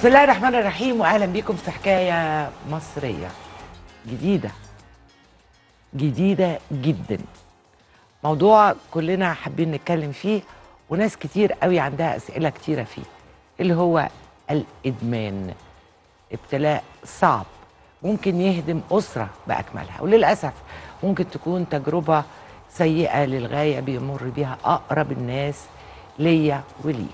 بسم الله الرحمن الرحيم واهلا بكم في حكايه مصريه جديده جديده جدا موضوع كلنا حابين نتكلم فيه وناس كتير قوي عندها اسئله كتيره فيه اللي هو الادمان ابتلاء صعب ممكن يهدم اسره باكملها وللاسف ممكن تكون تجربه سيئه للغايه بيمر بيها اقرب الناس ليا وليك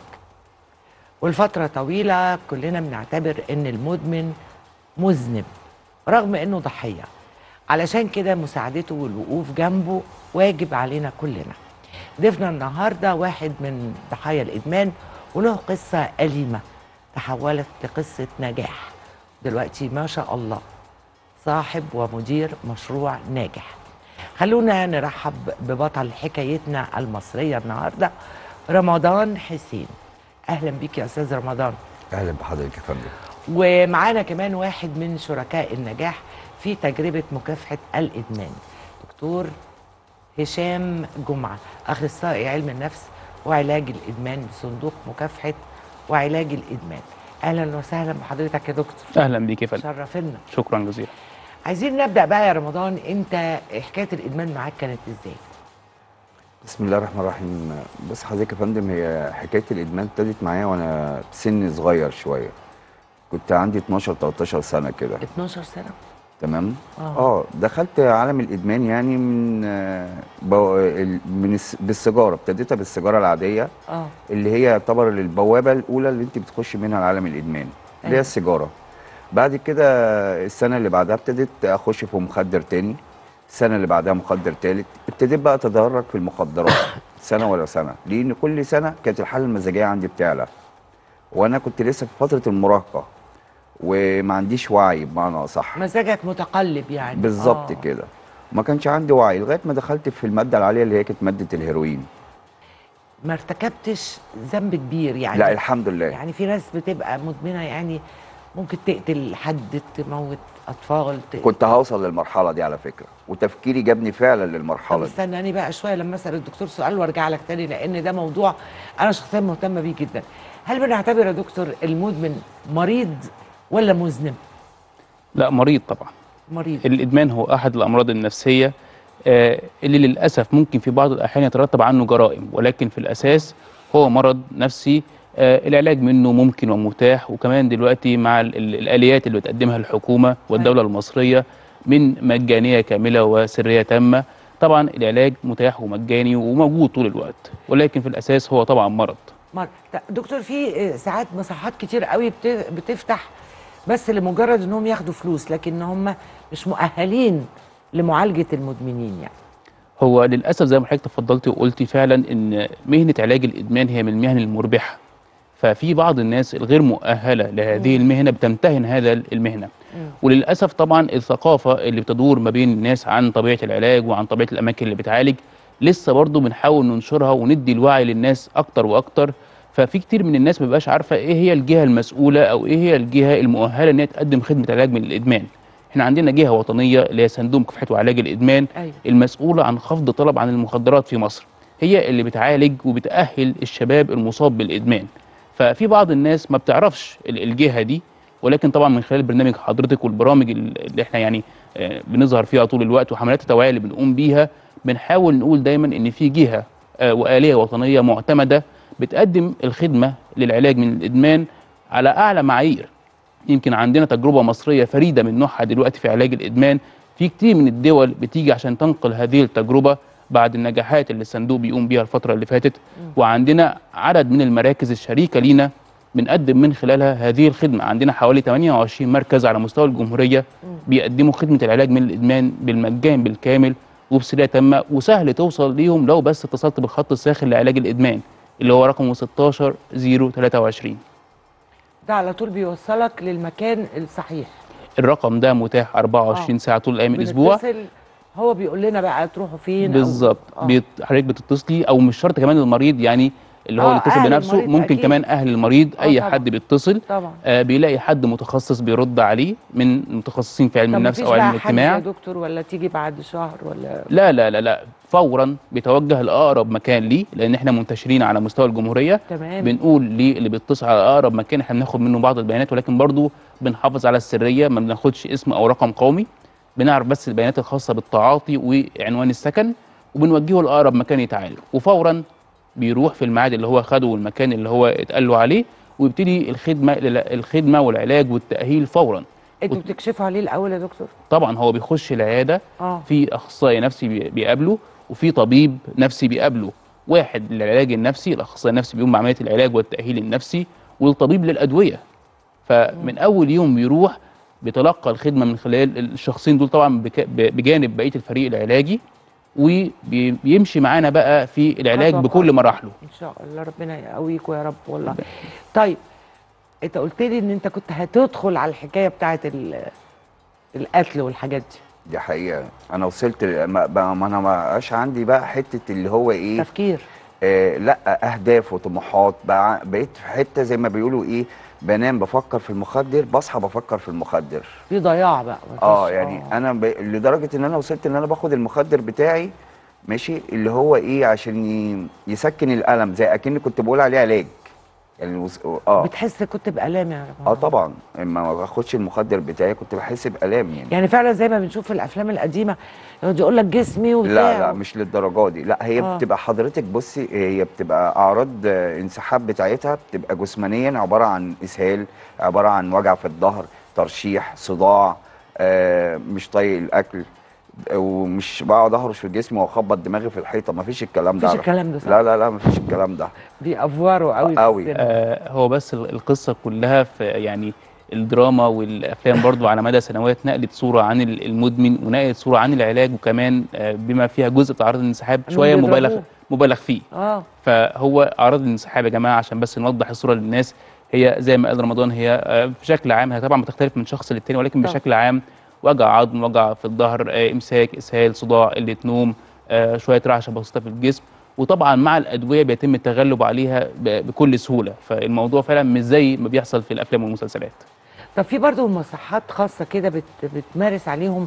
والفترة طويلة كلنا بنعتبر ان المدمن مذنب رغم انه ضحية علشان كده مساعدته والوقوف جنبه واجب علينا كلنا ضيفنا النهاردة واحد من ضحايا الإدمان وله قصة أليمة تحولت لقصة نجاح دلوقتي ما شاء الله صاحب ومدير مشروع ناجح خلونا نرحب ببطل حكايتنا المصرية النهاردة رمضان حسين اهلا بيك يا استاذ رمضان اهلا بحضرتك يا فندم ومعانا كمان واحد من شركاء النجاح في تجربه مكافحه الادمان دكتور هشام جمعه اخصائي علم النفس وعلاج الادمان بصندوق مكافحه وعلاج الادمان اهلا وسهلا بحضرتك يا دكتور اهلا بيك يا فندم شرفنا شكرا جزيلا عايزين نبدا بقى يا رمضان انت حكايه الادمان معاك كانت ازاي بسم الله الرحمن الرحيم بس حضرتك يا فندم هي حكايه الادمان ابتدت معايا وانا بسن صغير شويه كنت عندي 12 13 سنه كده 12 سنه تمام آه. اه دخلت عالم الادمان يعني من آه، بو... ال- من الس- بالسيجاره ابتديتها بالسيجاره العاديه اه اللي هي يعتبر البوابه الاولى اللي انت بتخش منها لعالم الادمان اللي أيوة. هي السيجاره بعد كده السنه اللي بعدها ابتديت اخش في مخدر تاني السنه اللي بعدها مخدر تالت ابتديت بقى اتدرج في المخدرات سنه ولا سنه لان كل سنه كانت الحاله المزاجيه عندي بتعلى وانا كنت لسه في فتره المراهقه وما عنديش وعي بمعنى اصح مزاجك متقلب يعني بالظبط آه. كده ما كانش عندي وعي لغايه ما دخلت في الماده العاليه اللي هي كانت ماده الهيروين ما ارتكبتش ذنب كبير يعني لا الحمد لله يعني في ناس بتبقى مدمنه يعني ممكن تقتل حد تموت اطفال ت... كنت هوصل للمرحله دي على فكره وتفكيري جابني فعلا طب للمرحله دي استناني بقى شويه لما اسال الدكتور سؤال وارجع لك تاني لان ده موضوع انا شخصيا مهتمه بيه جدا هل بنعتبر يا دكتور المدمن مريض ولا مذنب لا مريض طبعا مريض الادمان هو احد الامراض النفسيه آه، اللي للاسف ممكن في بعض الاحيان يترتب عنه جرائم ولكن في الاساس هو مرض نفسي آه، العلاج منه ممكن ومتاح وكمان دلوقتي مع ال- ال- الاليات اللي بتقدمها الحكومه والدوله المصريه من مجانيه كامله وسريه تامه طبعا العلاج متاح ومجاني وموجود طول الوقت ولكن في الاساس هو طبعا مرض مر... ط- دكتور في آه، ساعات مصحات كتير قوي بت... بتفتح بس لمجرد انهم ياخدوا فلوس لكن هم مش مؤهلين لمعالجه المدمنين يعني هو للاسف زي ما حضرتك تفضلتي وقلتي فعلا ان مهنه علاج الادمان هي من المهن المربحه ففي بعض الناس الغير مؤهله لهذه المهنه بتمتهن هذا المهنه وللاسف طبعا الثقافه اللي بتدور ما بين الناس عن طبيعه العلاج وعن طبيعه الاماكن اللي بتعالج لسه برضه بنحاول ننشرها وندي الوعي للناس اكتر واكتر ففي كتير من الناس ما بيبقاش عارفه ايه هي الجهه المسؤوله او ايه هي الجهه المؤهله ان هي تقدم خدمه علاج من الادمان احنا عندنا جهه وطنيه اللي هي صندوق مكافحه وعلاج الادمان ايوه المسؤولة عن خفض طلب عن المخدرات في مصر هي اللي بتعالج وبتأهل الشباب المصاب بالإدمان ففي بعض الناس ما بتعرفش ال- الجهة دي ولكن طبعا من خلال برنامج حضرتك والبرامج ال- اللي احنا يعني آه، بنظهر فيها طول الوقت وحملات التوعية اللي بنقوم بيها بنحاول نقول دايما ان في جهة آه، وآلية وطنية معتمدة بتقدم الخدمة للعلاج من الإدمان على أعلى معايير يمكن عندنا تجربة مصرية فريدة من نوعها دلوقتي في علاج الإدمان في كتير من الدول بتيجي عشان تنقل هذه التجربة بعد النجاحات اللي الصندوق بيقوم بيها الفترة اللي فاتت وعندنا عدد من المراكز الشريكة لينا بنقدم من خلالها هذه الخدمة عندنا حوالي 28 مركز على مستوى الجمهورية بيقدموا خدمة العلاج من الإدمان بالمجان بالكامل وبسرية تامة وسهل توصل ليهم لو بس اتصلت بالخط الساخن لعلاج الإدمان اللي هو رقمه 16 023 ده على طول بيوصلك للمكان الصحيح الرقم ده متاح 24 آه. ساعة طول أيام الأسبوع بنتصل هو بيقول لنا بقى تروحوا فين أو- بالظبط آه. بيت- حضرتك بتتصلي او مش شرط كمان المريض يعني اللي هو آه، اللي اتصل أهل بنفسه المريض ممكن أكيد. كمان اهل المريض آه، اي طبعاً. حد بيتصل طبعا آه بيلاقي حد متخصص بيرد عليه من متخصصين في علم طب النفس مفيش او علم بقى حجز يا الاجتماع دكتور ولا تيجي بعد شهر ولا لا لا لا لا فورا بيتوجه لاقرب مكان ليه لان احنا منتشرين على مستوى الجمهوريه تمام بنقول للي بيتصل على اقرب مكان احنا بناخد منه بعض البيانات ولكن برضو بنحافظ على السريه ما بناخدش اسم او رقم قومي بنعرف بس البيانات الخاصه بالتعاطي وعنوان السكن وبنوجهه لاقرب مكان يتعالج وفورا بيروح في الميعاد اللي هو خده والمكان اللي هو اتقال له عليه ويبتدي الخدمه الخدمه والعلاج والتاهيل فورا انتوا بتكشفوا عليه الاول يا دكتور طبعا هو بيخش العياده اه في اخصائي نفسي بي- بيقابله وفي طبيب نفسي بيقابله واحد للعلاج النفسي الاخصائي النفسي بيقوم بعمليه العلاج والتاهيل النفسي والطبيب للادويه فمن اول يوم بيروح بيتلقى الخدمه من خلال الشخصين دول طبعا بك- ب- بجانب بقيه الفريق العلاجي وبيمشي معانا بقى في العلاج خطوة بكل بخطوة. مراحله ان شاء الله ربنا يقويكوا يا رب والله طيب انت قلت لي ان انت كنت هتدخل على الحكايه بتاعت ال- القتل والحاجات دي دي حقيقه انا وصلت ل- ما, بقى- ما انا ما بقاش عندي بقى حته اللي هو ايه تفكير آه لا اهداف وطموحات بقى بقيت في حته زي ما بيقولوا ايه بنام بفكر في المخدر بصحى بفكر في المخدر في ضياع بقى مفيش- اه يعني انا ب... لدرجه ان انا وصلت ان انا باخد المخدر بتاعي ماشي اللي هو ايه عشان ي... يسكن الالم زي اكني كنت بقول عليه علاج يعني وص... اه بتحس كنت بالام يا رب اه طبعا اما ما باخدش المخدر بتاعي كنت بحس بالام يعني يعني فعلا زي ما بنشوف في الافلام القديمه يقعد يقول لك جسمي وبتاع لا لا مش للدرجه دي لا هي آه. بتبقى حضرتك بصي هي بتبقى اعراض آه، انسحاب بتاعتها بتبقى جسمانيا عباره عن اسهال عباره عن وجع في الظهر ترشيح صداع آه، مش طايق الاكل ومش بقعد اهرش في جسمي واخبط دماغي في الحيطه مفيش الكلام ده مفيش على فكرة. الكلام ده صح لا لا لا مفيش الكلام ده بيأفوروا قوي في قوي. السينما. آه هو بس ال- القصه كلها في يعني الدراما والافلام برضو على مدى سنوات نقلت صوره عن ال- المدمن ونقلت صوره عن العلاج وكمان آه بما فيها جزء في اعراض الانسحاب إنهم شويه مبالغ بيضربوه. مبالغ فيه اه فهو اعراض الانسحاب يا جماعه عشان بس نوضح الصوره للناس هي زي ما قال رمضان هي آه، بشكل عام هي طبعا بتختلف من شخص للتاني ولكن طبعا. بشكل عام وجع عظم وجع في الظهر آه، امساك اسهال صداع قله نوم آه، شويه رعشه بسيطه في الجسم وطبعا مع الادويه بيتم التغلب عليها ب- بكل سهوله فالموضوع فعلا مش زي ما بيحصل في الافلام والمسلسلات طب في برضه مصحات خاصه كده بت بتمارس عليهم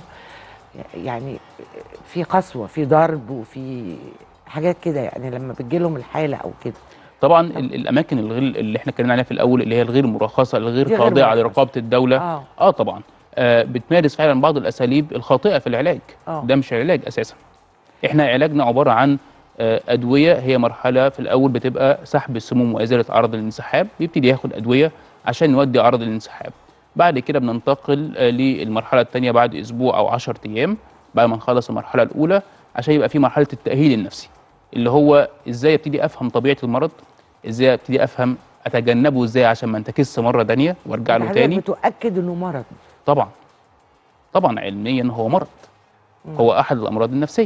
يعني في قسوه في ضرب وفي حاجات كده يعني لما بتجيلهم الحاله او كده طبعا ال- الاماكن الغير اللي احنا اتكلمنا عليها في الاول اللي هي الغير مرخصه دي الغير غير خاضعه مرخصة. لرقابه الدوله اه اه طبعا آه بتمارس فعلا بعض الاساليب الخاطئه في العلاج آه. ده مش علاج اساسا احنا علاجنا عباره عن آه ادويه هي مرحله في الاول بتبقى سحب السموم وازاله عرض الانسحاب بيبتدي ياخد ادويه عشان يودي عرض الانسحاب بعد كده بننتقل آه للمرحله الثانيه بعد اسبوع او 10 ايام بعد ما نخلص المرحله الاولى عشان يبقى في مرحله التاهيل النفسي اللي هو ازاي ابتدي افهم طبيعه المرض ازاي ابتدي افهم اتجنبه ازاي عشان ما انتكس مره تانية وارجع له حضرتك تاني بتؤكد انه مرض طبعا طبعا علميا هو مرض هو احد الامراض النفسيه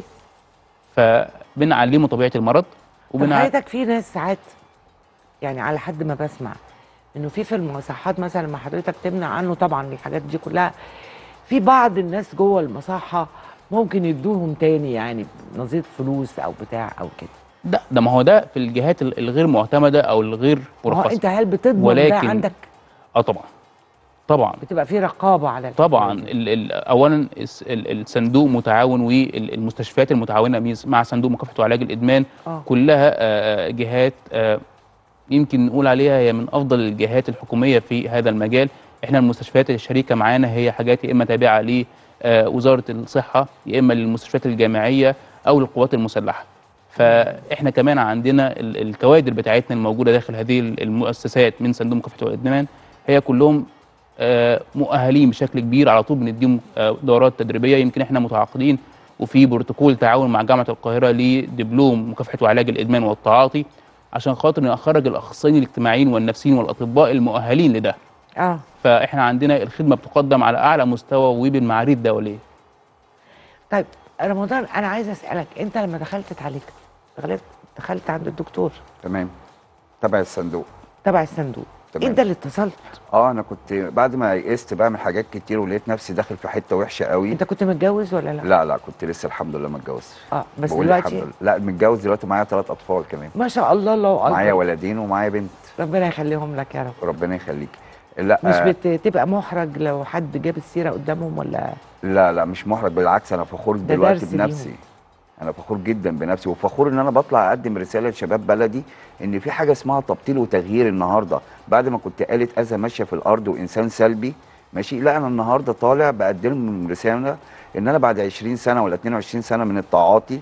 فبنعلمه طبيعه المرض طب وبنع... حضرتك في ناس ساعات يعني على حد ما بسمع انه في في المصحات مثلا لما حضرتك تمنع عنه طبعا الحاجات دي كلها في بعض الناس جوه المصحه ممكن يدوهم تاني يعني نظير فلوس او بتاع او كده ده ده ما هو ده في الجهات ال- الغير معتمده او الغير ما هو مرخصه انت هل بتضمن ده ولكن- عندك اه طبعا طبعا بتبقى في رقابه على الحكاية طبعا دي. ال ال اولا الس- ال- الصندوق متعاون والمستشفيات المتعاونه ميز- مع صندوق مكافحه وعلاج الادمان آه. كلها آه، جهات آه، يمكن نقول عليها هي من افضل الجهات الحكوميه في هذا المجال احنا المستشفيات الشريكه معانا هي حاجات يا اما تابعه لوزاره الصحه يا اما للمستشفيات الجامعيه او للقوات المسلحه فاحنا كمان عندنا ال- الكوادر بتاعتنا الموجوده داخل هذه المؤسسات من صندوق مكافحه الادمان هي كلهم آه، مؤهلين بشكل كبير على طول بنديهم آه، دورات تدريبيه يمكن احنا متعاقدين وفي بروتوكول تعاون مع جامعه القاهره لدبلوم مكافحه وعلاج الادمان والتعاطي عشان خاطر نخرج الاخصائيين الاجتماعيين والنفسيين والاطباء المؤهلين لده اه فاحنا عندنا الخدمه بتقدم على اعلى مستوى وبالمعايير الدوليه طيب رمضان انا عايزه اسالك انت لما دخلت اتعالجت دخلت دخلت عند الدكتور تمام تبع الصندوق تبع الصندوق تمام انت اللي اتصلت اه انا كنت بعد ما يئست بقى من حاجات كتير ولقيت نفسي داخل في حته وحشه قوي انت كنت متجوز ولا لا لا لا كنت لسه الحمد لله ما اتجوزتش اه بس بقول دلوقتي الحمد لله لا متجوز دلوقتي معايا ثلاث اطفال كمان ما شاء الله الله اكبر معايا ولدين ومعايا بنت ربنا يخليهم لك يا رب ربنا يخليك لا مش آه بتبقى محرج لو حد جاب السيره قدامهم ولا لا لا مش محرج بالعكس انا فخور ده دلوقتي درس بنفسي ليهم. انا فخور جدا بنفسي وفخور ان انا بطلع اقدم رساله لشباب بلدي ان في حاجه اسمها تبطيل وتغيير النهارده بعد ما كنت آلة اذى ماشيه في الارض وانسان سلبي ماشي لا انا النهارده طالع بقدم لهم رساله ان انا بعد 20 سنه ولا 22 سنه من التعاطي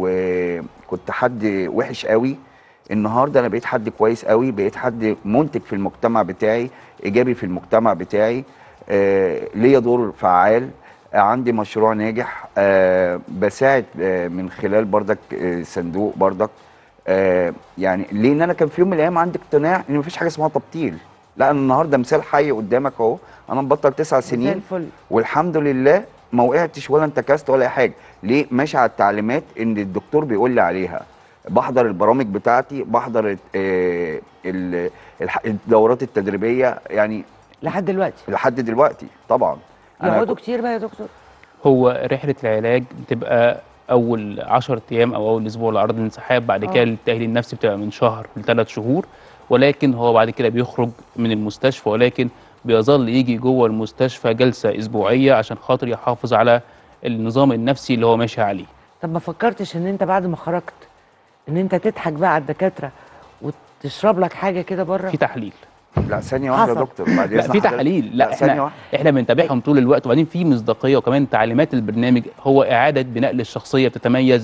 وكنت حد وحش قوي النهارده انا بقيت حد كويس قوي بقيت حد منتج في المجتمع بتاعي ايجابي في المجتمع بتاعي آه ليا دور فعال آه عندي مشروع ناجح آه بساعد آه من خلال بردك آه صندوق بردك آه يعني لان انا كان في يوم من الايام عندي اقتناع ان مفيش حاجه اسمها تبطيل لا انا النهارده مثال حي قدامك اهو انا مبطل تسع زي سنين الفل والحمد لله ما وقعتش ولا انتكست ولا اي حاجه ليه ماشي على التعليمات ان الدكتور بيقول لي عليها بحضر البرامج بتاعتي بحضر آه، ال- الح- الدورات التدريبيه يعني لحد دلوقتي لحد دلوقتي طبعا أنا يقعدوا كنت- كتير بقى يا دكتور هو رحله العلاج بتبقى اول 10 ايام او اول اسبوع لعرض الانسحاب بعد آه. كده التاهيل النفسي بتبقى من شهر لثلاث شهور ولكن هو بعد كده بيخرج من المستشفى ولكن بيظل يجي جوه المستشفى جلسه اسبوعيه عشان خاطر يحافظ على النظام النفسي اللي هو ماشي عليه طب ما فكرتش ان انت بعد ما خرجت ان انت تضحك بقى على الدكاتره وتشرب لك حاجه كده بره في تحليل لا ثانيه واحده يا حصل. دكتور بعد لا إذن في حضرتك. تحاليل لا ثانيه احنا واحده احنا بنتابعهم طول الوقت وبعدين في مصداقيه وكمان تعليمات البرنامج هو اعاده بناء للشخصيه بتتميز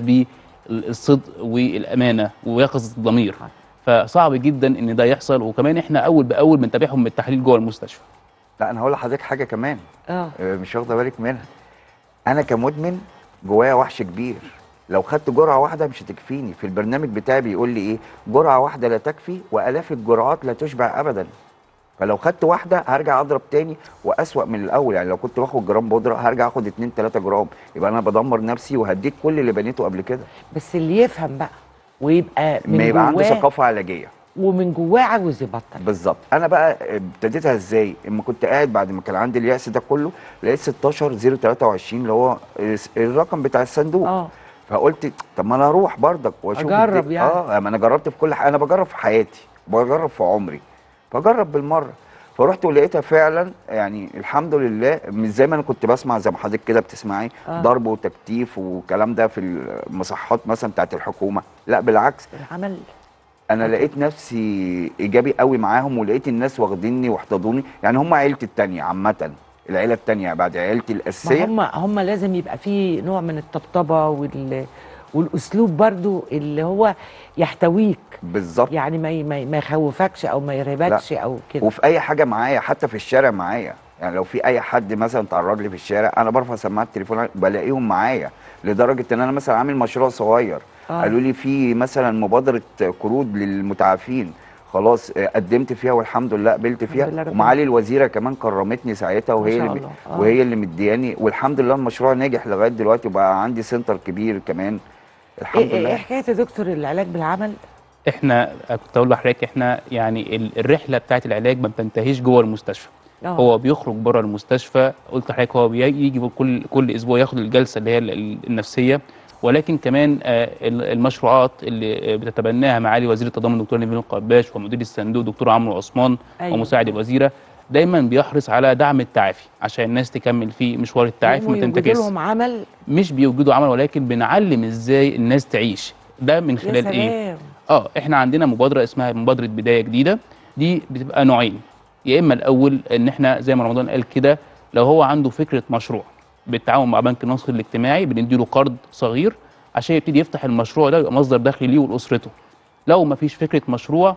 بالصدق والامانه ويقظه الضمير فصعب جدا ان ده يحصل وكمان احنا اول باول بنتابعهم من التحليل جوه المستشفى لا انا هقول لحضرتك حاجه كمان اه آه، مش واخده بالك منها انا كمدمن جوايا وحش كبير لو خدت جرعه واحده مش هتكفيني في البرنامج بتاعي بيقول لي ايه جرعه واحده لا تكفي والاف الجرعات لا تشبع ابدا فلو خدت واحده هرجع اضرب تاني واسوا من الاول يعني لو كنت باخد جرام بودره هرجع اخد 2 3 جرام يبقى انا بدمر نفسي وهديك كل اللي بنيته قبل كده بس اللي يفهم بقى ويبقى من ما يبقى عنده جواه ثقافه علاجيه ومن جواه عاوز يبطل بالظبط انا بقى ابتديتها ازاي اما كنت قاعد بعد ما كان عندي اليأس ده كله لقيت 16 023 اللي هو الرقم بتاع الصندوق اه فقلت طب ما انا اروح برضك واشوف أجرب الد- يعني. اه ما انا جربت في كل حاجه انا بجرب في حياتي بجرب في عمري فجرب بالمره فرحت ولقيتها فعلا يعني الحمد لله مش زي ما انا كنت بسمع زي ما حضرتك كده بتسمعي آه. ضرب وتكتيف والكلام ده في المصحات مثلا بتاعت الحكومه لا بالعكس العمل انا لقيت نفسي ايجابي قوي معاهم ولقيت الناس واخديني واحتضنوني يعني هم عيلتي التانية عامه العيله التانية بعد عيلتي ما الاساسيه هم هم لازم يبقى في نوع من الطبطبه وال والاسلوب برضو اللي هو يحتويك بالظبط يعني ما ي- ما ي- ما يخوفكش او ما يرهبكش او كده وفي اي حاجه معايا حتى في الشارع معايا يعني لو في اي حد مثلا تعرض لي في الشارع انا برفع سماعه التليفون بلاقيهم معايا لدرجه ان انا مثلا عامل مشروع صغير آه. قالوا لي في مثلا مبادره قروض للمتعافين خلاص آه، قدمت فيها والحمد لله قبلت فيها لله رب ومعالي الوزيره كمان كرمتني ساعتها ما وهي شاء اللي الله. آه. وهي اللي مدياني والحمد لله المشروع ناجح لغايه دلوقتي وبقى عندي سنتر كبير كمان الحمد ايه, إيه لله حكايه يا دكتور العلاج بالعمل احنا كنت اقول لحضرتك احنا يعني ال- الرحله بتاعت العلاج ما بتنتهيش جوه المستشفى آه. هو بيخرج بره المستشفى قلت لحضرتك هو بيجي كل كل اسبوع ياخد الجلسه اللي هي ال- ال- النفسيه ولكن كمان آه، ال- المشروعات اللي آه، بتتبناها معالي وزير التضامن دكتور نبيل القباش ومدير الصندوق دكتور عمرو عثمان أيوة. ومساعد الوزيره دايما بيحرص على دعم التعافي عشان الناس تكمل في مشوار التعافي هم ما يوجدوا تنتكس لهم عمل مش بيوجدوا عمل ولكن بنعلم ازاي الناس تعيش ده من يا خلال ايه سلام اه احنا عندنا مبادره اسمها مبادره بدايه جديده دي بتبقى نوعين يا اما الاول ان احنا زي ما رمضان قال كده لو هو عنده فكره مشروع بالتعاون مع بنك النصر الاجتماعي بنديله قرض صغير عشان يبتدي يفتح المشروع ده ويبقى مصدر دخل ليه ولاسرته لو ما فيش فكره مشروع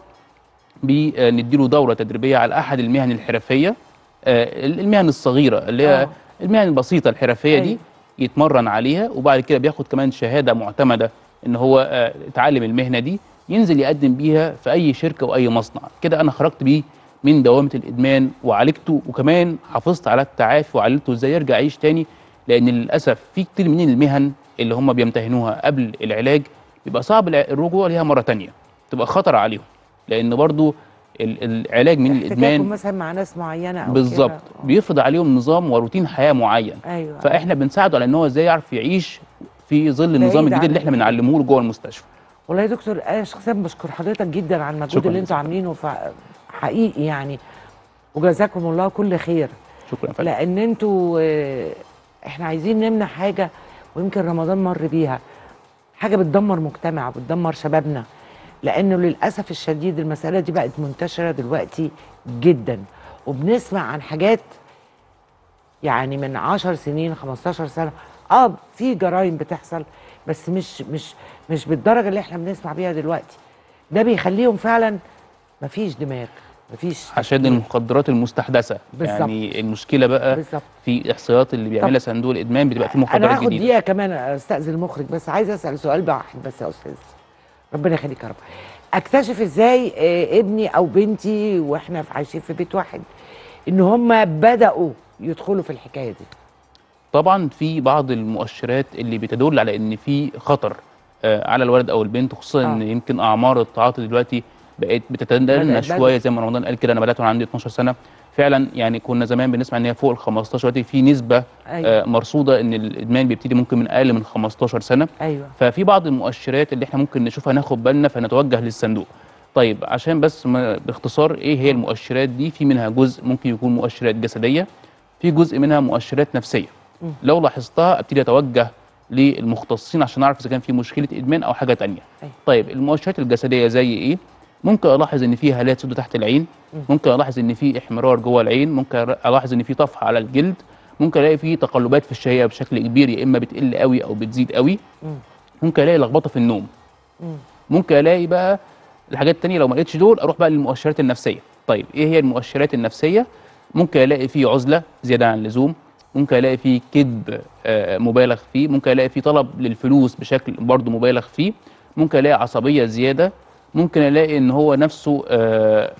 بنديله دوره تدريبيه على احد المهن الحرفيه آه، المهن الصغيره اللي هي آه. المهن البسيطه الحرفيه دي أيوة. يتمرن عليها وبعد كده بياخد كمان شهاده معتمده ان هو آه، اتعلم المهنه دي ينزل يقدم بيها في اي شركه واي مصنع كده انا خرجت بيه من دوامه الادمان وعالجته وكمان حافظت على التعافي وعلمته ازاي يرجع يعيش تاني لان للاسف في كتير من المهن اللي هم بيمتهنوها قبل العلاج بيبقى صعب الع- الرجوع ليها مره تانية تبقى خطر عليهم لان برضو ال- العلاج من احتكاكه الادمان مثلا مع ناس معينه او بالظبط كده. بيفرض عليهم نظام وروتين حياه معين ايوه فاحنا بنساعده على ان هو ازاي يعرف يعيش في ظل النظام بعيد الجديد عن اللي احنا ال- بنعلمه له جوه المستشفى والله يا دكتور انا شخصيا بشكر حضرتك جدا على المجهود شكراً اللي انتوا جزيلاً. عاملينه ف- حقيقي يعني وجزاكم الله كل خير شكرا يا فندم لان انتوا آه، احنا عايزين نمنع حاجه ويمكن رمضان مر بيها حاجه بتدمر مجتمع وبتدمر شبابنا لانه للاسف الشديد المساله دي بقت منتشره دلوقتي جدا وبنسمع عن حاجات يعني من 10 سنين 15 سنه اه في جرائم بتحصل بس مش مش مش بالدرجه اللي احنا بنسمع بيها دلوقتي ده بيخليهم فعلا مفيش دماغ مفيش عشان تفكير. المخدرات المستحدثه بالظبط. يعني المشكله بقى بالظبط في الاحصائيات اللي بيعملها صندوق الادمان بتبقى في مخدرات انا هاخد جديده دقيقه كمان استاذن المخرج بس عايز اسال سؤال واحد بس يا استاذ ربنا يخليك يا رب اكتشف ازاي آه، ابني او بنتي واحنا في- عايشين في بيت واحد ان هم بداوا يدخلوا في الحكايه دي طبعا في بعض المؤشرات اللي بتدل على ان في خطر آه، على الولد او البنت خصوصا ان آه. يمكن اعمار التعاطي دلوقتي بقت بتتدنى بدأت شويه زي ما رمضان قال كده انا بدات وانا عندي 12 سنه فعلا يعني كنا زمان بنسمع ان هي فوق ال 15 دلوقتي في نسبه ايوه آه، مرصوده ان الادمان بيبتدي ممكن من اقل من 15 سنه ايوه ففي بعض المؤشرات اللي احنا ممكن نشوفها ناخد بالنا فنتوجه للصندوق طيب عشان بس ما باختصار ايه هي المؤشرات دي في منها جزء ممكن يكون مؤشرات جسديه في جزء منها مؤشرات نفسيه مم. لو لاحظتها ابتدي اتوجه للمختصين عشان اعرف اذا كان في مشكله ادمان او حاجه تانية أيوة. طيب المؤشرات الجسديه زي ايه ممكن الاحظ ان في هالات سود تحت العين مم. ممكن الاحظ ان في احمرار جوه العين ممكن الاحظ ان في طفح على الجلد ممكن الاقي في تقلبات في الشهيه بشكل كبير يا اما بتقل قوي او بتزيد قوي مم. ممكن الاقي لخبطه في النوم مم. ممكن الاقي بقى الحاجات التانية لو ما لقيتش دول اروح بقى للمؤشرات النفسيه طيب ايه هي المؤشرات النفسيه ممكن الاقي فيه عزله زياده عن اللزوم ممكن الاقي فيه كذب آه، مبالغ فيه ممكن الاقي فيه طلب للفلوس بشكل برضه مبالغ فيه ممكن الاقي عصبيه زياده ممكن الاقي ان هو نفسه آه،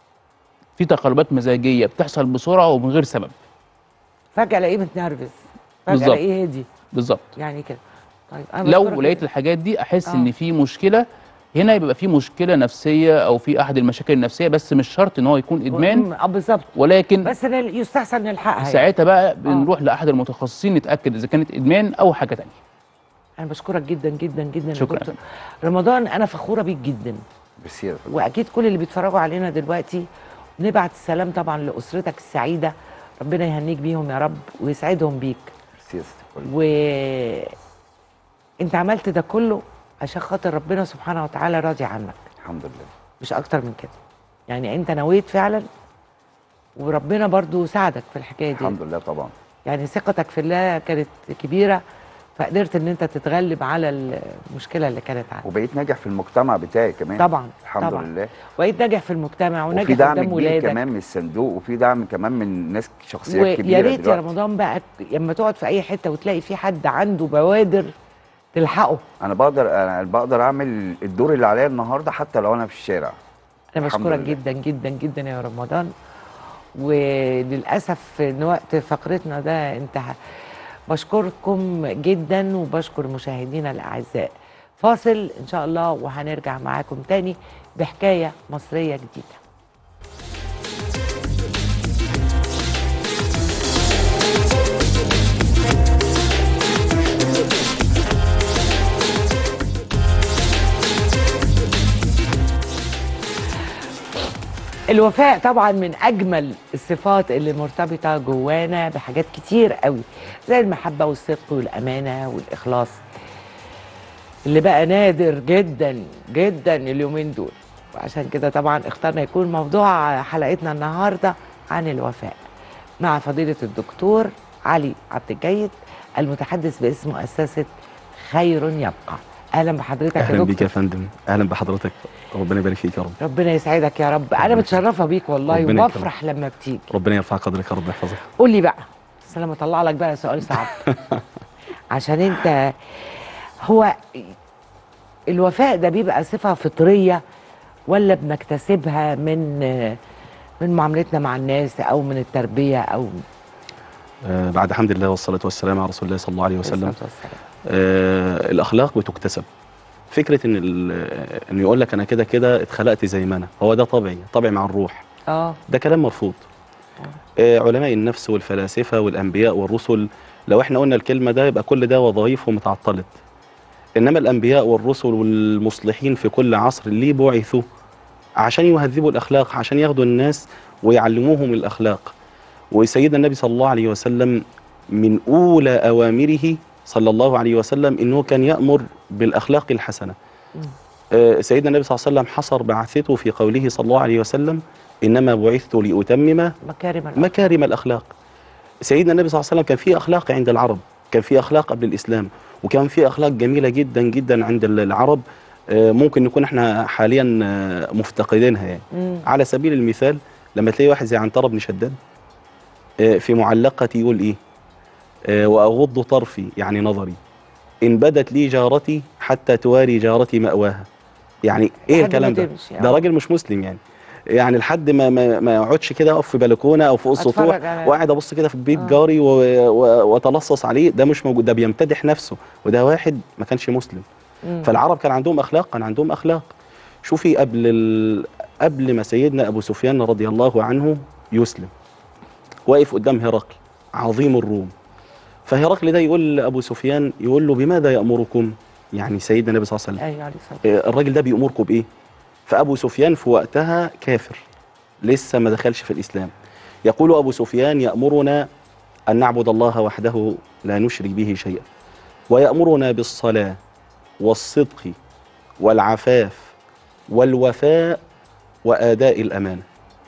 في تقلبات مزاجيه بتحصل بسرعه ومن غير سبب فجاه الاقيه متنرفز فجاه بالظبط. الاقيه هدي بالظبط يعني كده طيب انا لو بشكرك لقيت جداً. الحاجات دي احس آه. ان في مشكله هنا يبقى في مشكله نفسيه او في احد المشاكل النفسيه بس مش شرط ان هو يكون ادمان اه بالظبط ولكن بس نل- يستحسن نلحقها يعني. ساعتها بقى بنروح لاحد المتخصصين نتاكد اذا كانت ادمان او حاجه تانية انا بشكرك جدا جدا جدا يا شكراً. دكتور رمضان انا فخوره بيك جدا بسير واكيد كل اللي بيتفرجوا علينا دلوقتي نبعت السلام طبعا لاسرتك السعيده ربنا يهنيك بيهم يا رب ويسعدهم بيك بسير و انت عملت ده كله عشان خاطر ربنا سبحانه وتعالى راضي عنك الحمد لله مش اكتر من كده يعني انت نويت فعلا وربنا برضو ساعدك في الحكايه دي الحمد لله طبعا يعني ثقتك في الله كانت كبيره فقدرت ان انت تتغلب على المشكله اللي كانت عندك وبقيت ناجح في المجتمع بتاعي كمان طبعا الحمد طبعا لله بقيت ناجح في المجتمع وفي وناجح دعم قدام كبير ولادك كمان من الصندوق وفي دعم كمان من ناس شخصيات ويا كبيره ريت يا دلوقتي رمضان بقى لما تقعد في اي حته وتلاقي في حد عنده بوادر تلحقه انا بقدر انا بقدر اعمل الدور اللي عليا النهارده حتى لو انا في الشارع انا الحمد بشكرك لله. جدا جدا جدا يا رمضان وللاسف ان وقت فقرتنا ده انتهى بشكركم جدا وبشكر مشاهدينا الاعزاء فاصل ان شاء الله وهنرجع معاكم تاني بحكايه مصريه جديده الوفاء طبعا من اجمل الصفات اللي مرتبطه جوانا بحاجات كتير قوي زي المحبه والصدق والامانه والاخلاص اللي بقى نادر جدا جدا اليومين دول وعشان كده طبعا اخترنا يكون موضوع حلقتنا النهارده عن الوفاء مع فضيله الدكتور علي عبد الجيد المتحدث باسم مؤسسه خير يبقى اهلا بحضرتك يا اهلا بيك دكتور يا فندم اهلا بحضرتك ربنا يبارك فيك يا رب ربنا يسعدك يا رب انا ربنا متشرفه بيك والله ربنا يكرمك. وبفرح لما بتيجي ربنا يرفع قدرك يا رب يحفظك قول لي بقى بس انا مطلع لك بقى سؤال صعب عشان انت هو الوفاء ده بيبقى صفه فطريه ولا بنكتسبها من من معاملتنا مع الناس او من التربيه او آه بعد حمد الله والصلاه والسلام على رسول الله صلى الله عليه وسلم الصلاة والسلام. آه الاخلاق بتكتسب فكره ان ال- انه يقول لك انا كده كده اتخلقت زي ما انا هو ده طبعي طبعي مع الروح اه ده كلام مرفوض آه، علماء النفس والفلاسفه والانبياء والرسل لو احنا قلنا الكلمه ده يبقى كل ده وظائفهم اتعطلت انما الانبياء والرسل والمصلحين في كل عصر ليه بعثوا عشان يهذبوا الاخلاق عشان ياخدوا الناس ويعلموهم الاخلاق وسيدنا النبي صلى الله عليه وسلم من اولى اوامره صلى الله عليه وسلم انه كان يامر بالاخلاق الحسنه آه، سيدنا النبي صلى الله عليه وسلم حصر بعثته في قوله صلى الله عليه وسلم انما بعثت لاتمم مكارم الأخلاق. مكارم الاخلاق سيدنا النبي صلى الله عليه وسلم كان في اخلاق عند العرب كان في اخلاق قبل الاسلام وكان في اخلاق جميله جدا جدا عند العرب آه، ممكن نكون احنا حاليا آه، مفتقدينها يعني مم. على سبيل المثال لما تلاقي واحد زي عنترة بن شداد آه، في معلقة يقول ايه آه، واغض طرفي يعني نظري ان بدت لي جارتي حتى تواري جارتي مأواها يعني ايه لحد ما الكلام ده تمشي، ده آه. راجل مش مسلم يعني يعني لحد ما ما, ما يقعدش كده اقف في بلكونه او فوق السطوح أتفرج على- وقاعد ابص كده في بيت آه. جاري و- و- واتلصص عليه ده مش موجود ده بيمتدح نفسه وده واحد ما كانش مسلم مم. فالعرب كان عندهم اخلاق كان عندهم اخلاق شوفي قبل ال... قبل ما سيدنا ابو سفيان رضي الله عنه يسلم واقف قدام هرقل عظيم الروم فهرقل ده يقول لابو سفيان يقول له بماذا يامركم يعني سيدنا النبي صلى الله عليه وسلم ايوه عليه الصلاه آه، الراجل ده بيأمركم بإيه؟ فأبو سفيان في وقتها كافر لسه ما دخلش في الإسلام يقول أبو سفيان يأمرنا أن نعبد الله وحده لا نشرك به شيئا ويأمرنا بالصلاة والصدق والعفاف والوفاء وآداء الأمانة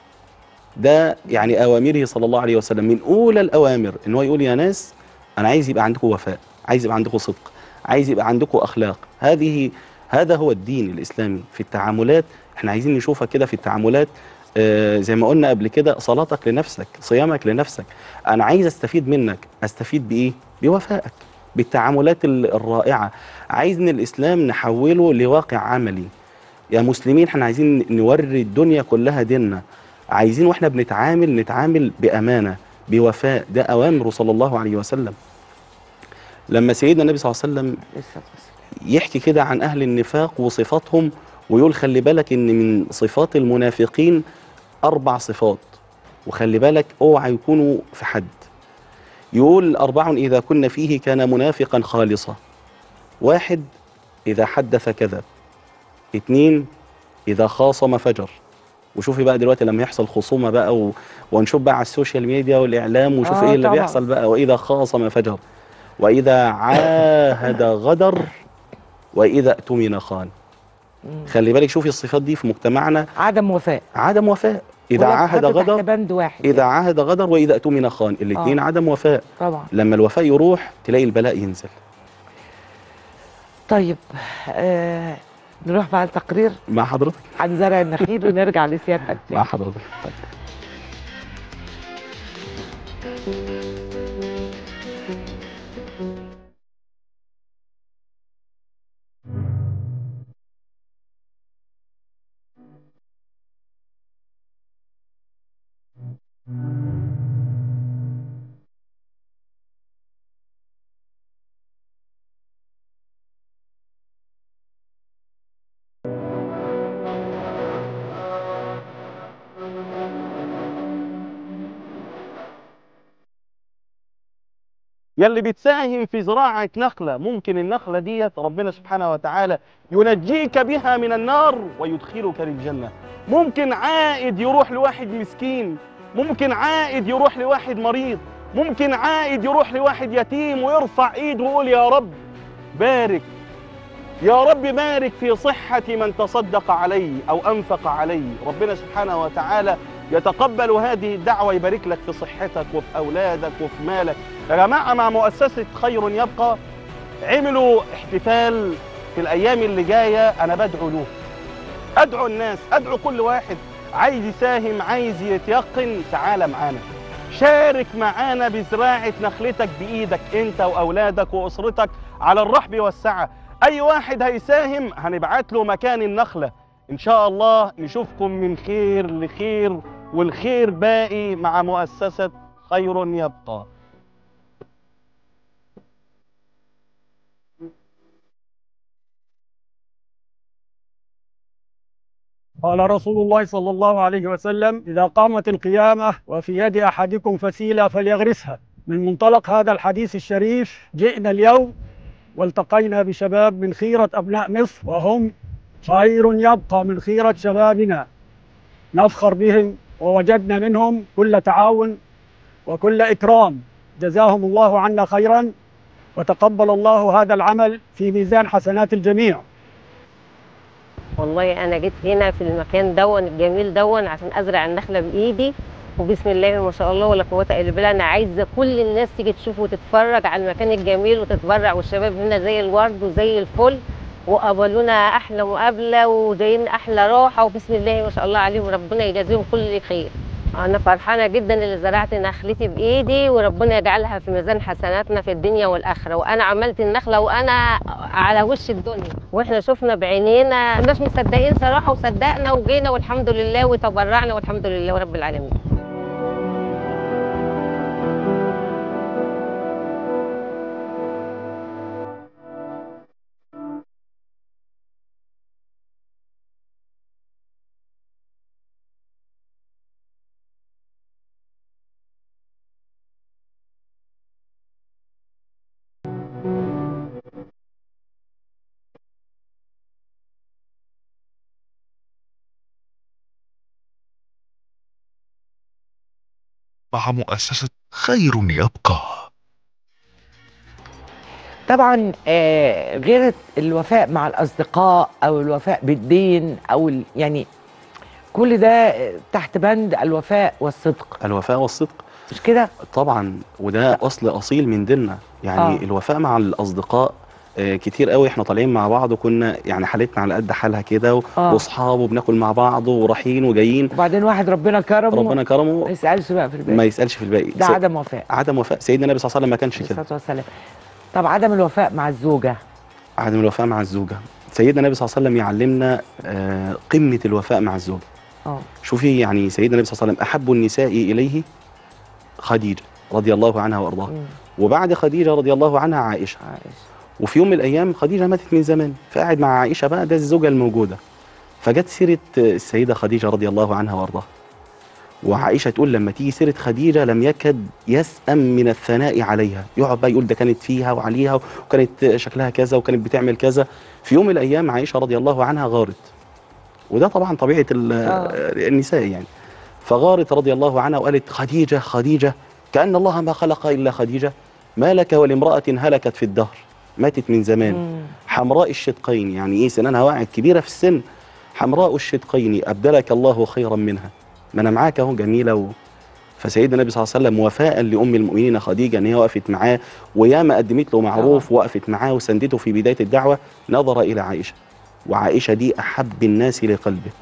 ده يعني أوامره صلى الله عليه وسلم من أولى الأوامر إن هو يقول يا ناس أنا عايز يبقى عندكم وفاء عايز يبقى عندكم صدق عايز يبقى عندكم أخلاق هذه هذا هو الدين الإسلامي في التعاملات احنا عايزين نشوفها كده في التعاملات آه زي ما قلنا قبل كده صلاتك لنفسك صيامك لنفسك أنا عايز أستفيد منك أستفيد بإيه؟ بوفائك بالتعاملات ال- الرائعة عايز ان الإسلام نحوله لواقع عملي يا مسلمين احنا عايزين نوري الدنيا كلها ديننا عايزين واحنا بنتعامل نتعامل بأمانة بوفاء ده أوامره صلى الله عليه وسلم لما سيدنا النبي صلى الله عليه وسلم لسه بس. يحكي كده عن أهل النفاق وصفاتهم ويقول خلي بالك إن من صفات المنافقين أربع صفات وخلي بالك اوعى يكونوا في حد يقول أربع إذا كنا فيه كان منافقا خالصا واحد إذا حدث كذب اتنين إذا خاصم فجر وشوفي بقى دلوقتي لما يحصل خصومة بقى و... ونشوف بقى على السوشيال ميديا والإعلام ونشوف آه إيه اللي طبعاً. بيحصل بقى وإذا خاصم فجر وإذا عاهد غدر وإذا اؤتمن خان مم. خلي بالك شوفي الصفات دي في مجتمعنا عدم وفاء عدم وفاء إذا ولا عاهد تحط تحت غدر بند واحد إذا يعني. عاهد غدر وإذا اؤتمن خان الاثنين آه. عدم وفاء طبعا لما الوفاء يروح تلاقي البلاء ينزل طيب آه نروح بقى التقرير مع حضرتك عن زرع النخيل ونرجع لسيادتك مع حضرتك طيب. يلي بتساهم في زراعة نخلة ممكن النخلة ديت ربنا سبحانه وتعالى ينجيك بها من النار ويدخلك للجنة ممكن عائد يروح لواحد مسكين ممكن عائد يروح لواحد مريض ممكن عائد يروح لواحد يتيم ويرفع ايده ويقول يا رب بارك يا رب بارك في صحة من تصدق علي أو أنفق علي ربنا سبحانه وتعالى يتقبل هذه الدعوة يبارك لك في صحتك وفي أولادك وفي مالك يا جماعة مع مؤسسة خير يبقى عملوا احتفال في الأيام اللي جاية أنا بدعو له أدعو الناس أدعو كل واحد عايز يساهم عايز يتيقن تعال معانا شارك معانا بزراعة نخلتك بإيدك أنت وأولادك وأسرتك على الرحب والسعة أي واحد هيساهم هنبعت له مكان النخلة إن شاء الله نشوفكم من خير لخير والخير باقي مع مؤسسة خير يبقى قال رسول الله صلى الله عليه وسلم إذا قامت القيامة وفي يد أحدكم فسيلة فليغرسها من منطلق هذا الحديث الشريف جئنا اليوم والتقينا بشباب من خيرة أبناء مصر وهم خير يبقى من خيرة شبابنا نفخر بهم ووجدنا منهم كل تعاون وكل إكرام جزاهم الله عنا خيرا وتقبل الله هذا العمل في ميزان حسنات الجميع والله انا جيت هنا في المكان دون الجميل دون عشان ازرع النخله بايدي وبسم الله ما شاء الله ولا قوه الا بالله انا عايزه كل الناس تيجي تشوف وتتفرج على المكان الجميل وتتبرع والشباب هنا زي الورد وزي الفل وقابلونا احلى مقابله وجايين احلى راحه وبسم الله ما شاء الله عليهم ربنا يجازيهم كل خير انا فرحانه جدا اللي زرعت نخلتي بايدي وربنا يجعلها في ميزان حسناتنا في الدنيا والاخره وانا عملت النخله وانا على وش الدنيا واحنا شفنا بعينينا مش مصدقين صراحه وصدقنا وجينا والحمد لله وتبرعنا والحمد لله رب العالمين مع مؤسسة خير يبقى طبعا آه، غير الوفاء مع الاصدقاء او الوفاء بالدين او ال- يعني كل ده آه، تحت بند الوفاء والصدق الوفاء والصدق مش كده طبعا وده اصل اصيل من ديننا يعني آه. آه. الوفاء مع الاصدقاء آه، كتير قوي احنا طالعين مع بعض وكنا يعني حالتنا على قد حالها كده و- آه. واصحاب وبناكل مع بعض ورايحين وجايين وبعدين واحد ربنا كرمه ربنا ما كرمه يسالش بقى في الباقي ما يسالش في الباقي ده س- عدم وفاء عدم وفاء سيدنا النبي صلى الله عليه وسلم ما كانش عليه كده الصلاه والسلام طب عدم الوفاء مع الزوجه عدم الوفاء مع الزوجه سيدنا النبي صلى الله عليه وسلم يعلمنا آه، قمه الوفاء مع الزوجه اه شوفي يعني سيدنا النبي صلى الله عليه وسلم احب النساء اليه خديجه رضي الله عنها وارضاها مم. وبعد خديجه رضي الله عنها عائشه عائشة. وفي يوم من الايام خديجه ماتت من زمان فقعد مع عائشه بقى ده الزوجه الموجوده فجت سيره السيده خديجه رضي الله عنها وارضاها وعائشه تقول لما تيجي سيره خديجه لم يكد يسأم من الثناء عليها يقعد بقى يقول ده كانت فيها وعليها وكانت شكلها كذا وكانت بتعمل كذا في يوم من الايام عائشه رضي الله عنها غارت وده طبعا طبيعه ال- آه. النساء يعني فغارت رضي الله عنها وقالت خديجه خديجه كان الله ما خلق الا خديجه ما لك ولامراه هلكت في الدهر ماتت من زمان مم. حمراء الشدقين يعني ايه سنانها وقعت كبيره في السن حمراء الشدقين ابدلك الله خيرا منها ما انا معاك اهو جميله و... فسيدنا النبي صلى الله عليه وسلم وفاء لام المؤمنين خديجه ان هي وقفت معاه وياما قدمت له معروف وقفت معاه وسندته في بدايه الدعوه نظر الى عائشه وعائشه دي احب الناس لقلبه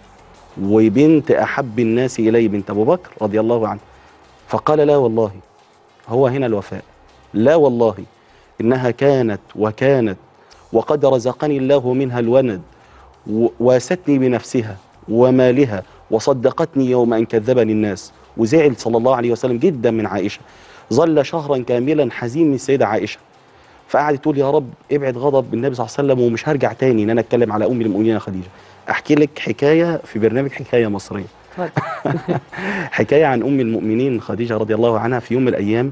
وبنت احب الناس اليه بنت ابو بكر رضي الله عنه فقال لا والله هو هنا الوفاء لا والله انها كانت وكانت وقد رزقني الله منها الولد و- واستني بنفسها ومالها وصدقتني يوم ان كذبني الناس وزعل صلى الله عليه وسلم جدا من عائشه ظل شهرا كاملا حزين من السيده عائشه فقعدت تقول يا رب ابعد غضب النبي صلى الله عليه وسلم ومش هرجع تاني ان انا اتكلم على ام المؤمنين خديجه احكي لك حكايه في برنامج حكايه مصريه اتفضل. حكايه عن ام المؤمنين خديجه رضي الله عنها في يوم من الايام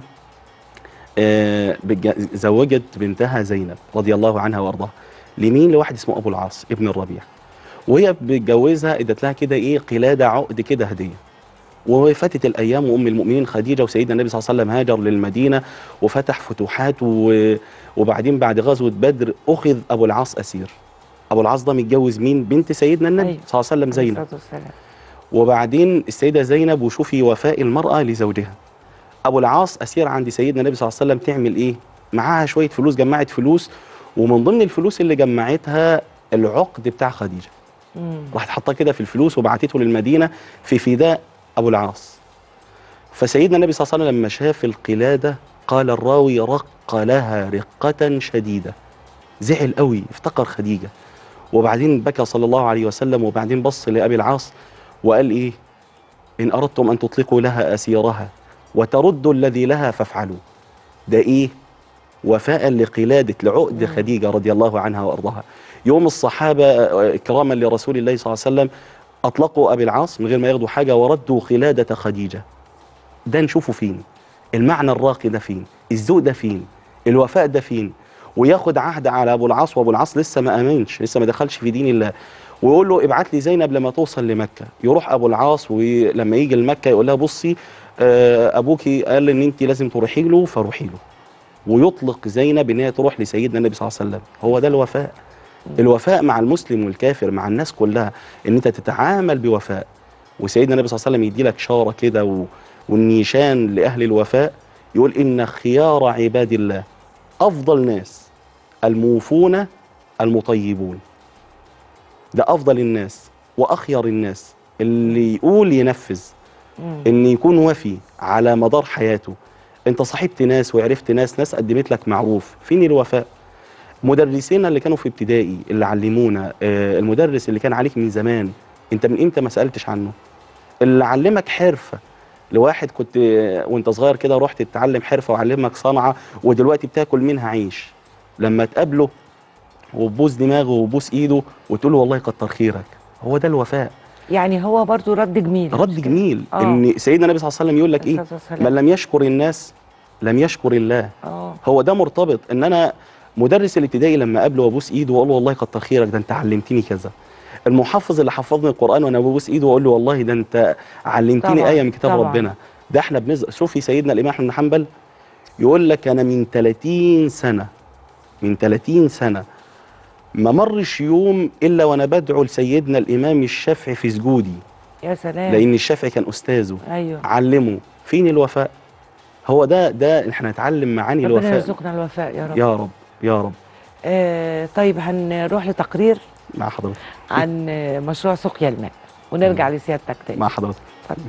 آه، بتج- زوجت بنتها زينب رضي الله عنها وارضاها لمين لواحد اسمه ابو العاص ابن الربيع وهي بتجوزها ادت لها كده ايه قلاده عقد كده هديه وفاتت الايام وام المؤمنين خديجه وسيدنا النبي صلى الله عليه وسلم هاجر للمدينه وفتح فتوحات و... وبعدين بعد غزوه بدر اخذ ابو العاص اسير ابو العاص ده متجوز مين بنت سيدنا النبي أيوة. صلى الله عليه وسلم عليه زينب الصلاة والسلام. وبعدين السيده زينب وشوفي وفاء المراه لزوجها ابو العاص اسير عند سيدنا النبي صلى الله عليه وسلم تعمل ايه معاها شويه فلوس جمعت فلوس ومن ضمن الفلوس اللي جمعتها العقد بتاع خديجه مم. راحت حطاه كده في الفلوس وبعتته للمدينه في فداء ابو العاص فسيدنا النبي صلى الله عليه وسلم لما شاف القلاده قال الراوي رق لها رقه شديده زعل قوي افتكر خديجه وبعدين بكى صلى الله عليه وسلم وبعدين بص لابي العاص وقال ايه ان اردتم ان تطلقوا لها اسيرها وتردوا الذي لها فافعلوا ده ايه وفاء لقلاده لعقد خديجه رضي الله عنها وارضاها يوم الصحابه آه، اكراما لرسول الله صلى الله عليه وسلم اطلقوا ابي العاص من غير ما ياخدوا حاجه وردوا خلاده خديجه ده نشوفه فين المعنى الراقي ده فين الذوق ده فين الوفاء ده فين وياخد عهد على ابو العاص وابو العاص لسه ما امنش لسه ما دخلش في دين الله ويقول له ابعت لي زينب لما توصل لمكه يروح ابو العاص ولما يجي لمكه يقول لها بصي آه، ابوكي قال ان انت لازم تروحي له فروحي له ويطلق زينب ان هي تروح لسيدنا النبي صلى الله عليه وسلم هو ده الوفاء الوفاء مع المسلم والكافر مع الناس كلها ان انت تتعامل بوفاء وسيدنا النبي صلى الله عليه وسلم يدي لك شاره كده و... والنيشان لاهل الوفاء يقول ان خيار عباد الله افضل ناس الموفون المطيبون ده افضل الناس واخير الناس اللي يقول ينفذ ان يكون وفي على مدار حياته انت صاحبت ناس وعرفت ناس ناس قدمت لك معروف فين الوفاء مدرسينا اللي كانوا في ابتدائي اللي علمونا آه، المدرس اللي كان عليك من زمان انت من امتى ما سالتش عنه اللي علمك حرفه لواحد كنت آه، وانت صغير كده رحت تتعلم حرفه وعلمك صنعه ودلوقتي بتاكل منها عيش لما تقابله وتبوس دماغه وتبوس ايده وتقول له والله كتر خيرك هو ده الوفاء يعني هو برضو رد جميل رد جميل آه. ان سيدنا النبي صلى الله عليه وسلم يقول لك ايه الصلاة والسلام. من لم يشكر الناس لم يشكر الله اه هو ده مرتبط ان انا مدرس الابتدائي لما اقابله وابوس ايده واقول له والله كتر خيرك ده انت علمتني كذا المحفظ اللي حفظني القران وانا ببوس ايده واقول له والله ده انت علمتني طبعاً، ايه من كتاب طبعاً. ربنا ده احنا بنز شوفي سيدنا الامام احمد بن حنبل يقول لك انا من 30 سنه من 30 سنه ما مرش يوم الا وانا بدعو لسيدنا الامام الشافعي في سجودي يا سلام لان الشافعي كان استاذه ايوه علمه فين الوفاء هو ده ده احنا نتعلم معاني ربنا الوفاء يرزقنا الوفاء يا رب يا رب يا رب آه طيب هنروح لتقرير مع حضرتك عن آه، مشروع سقيا الماء ونرجع لسيادتك تاني مع حضرتك اتفضل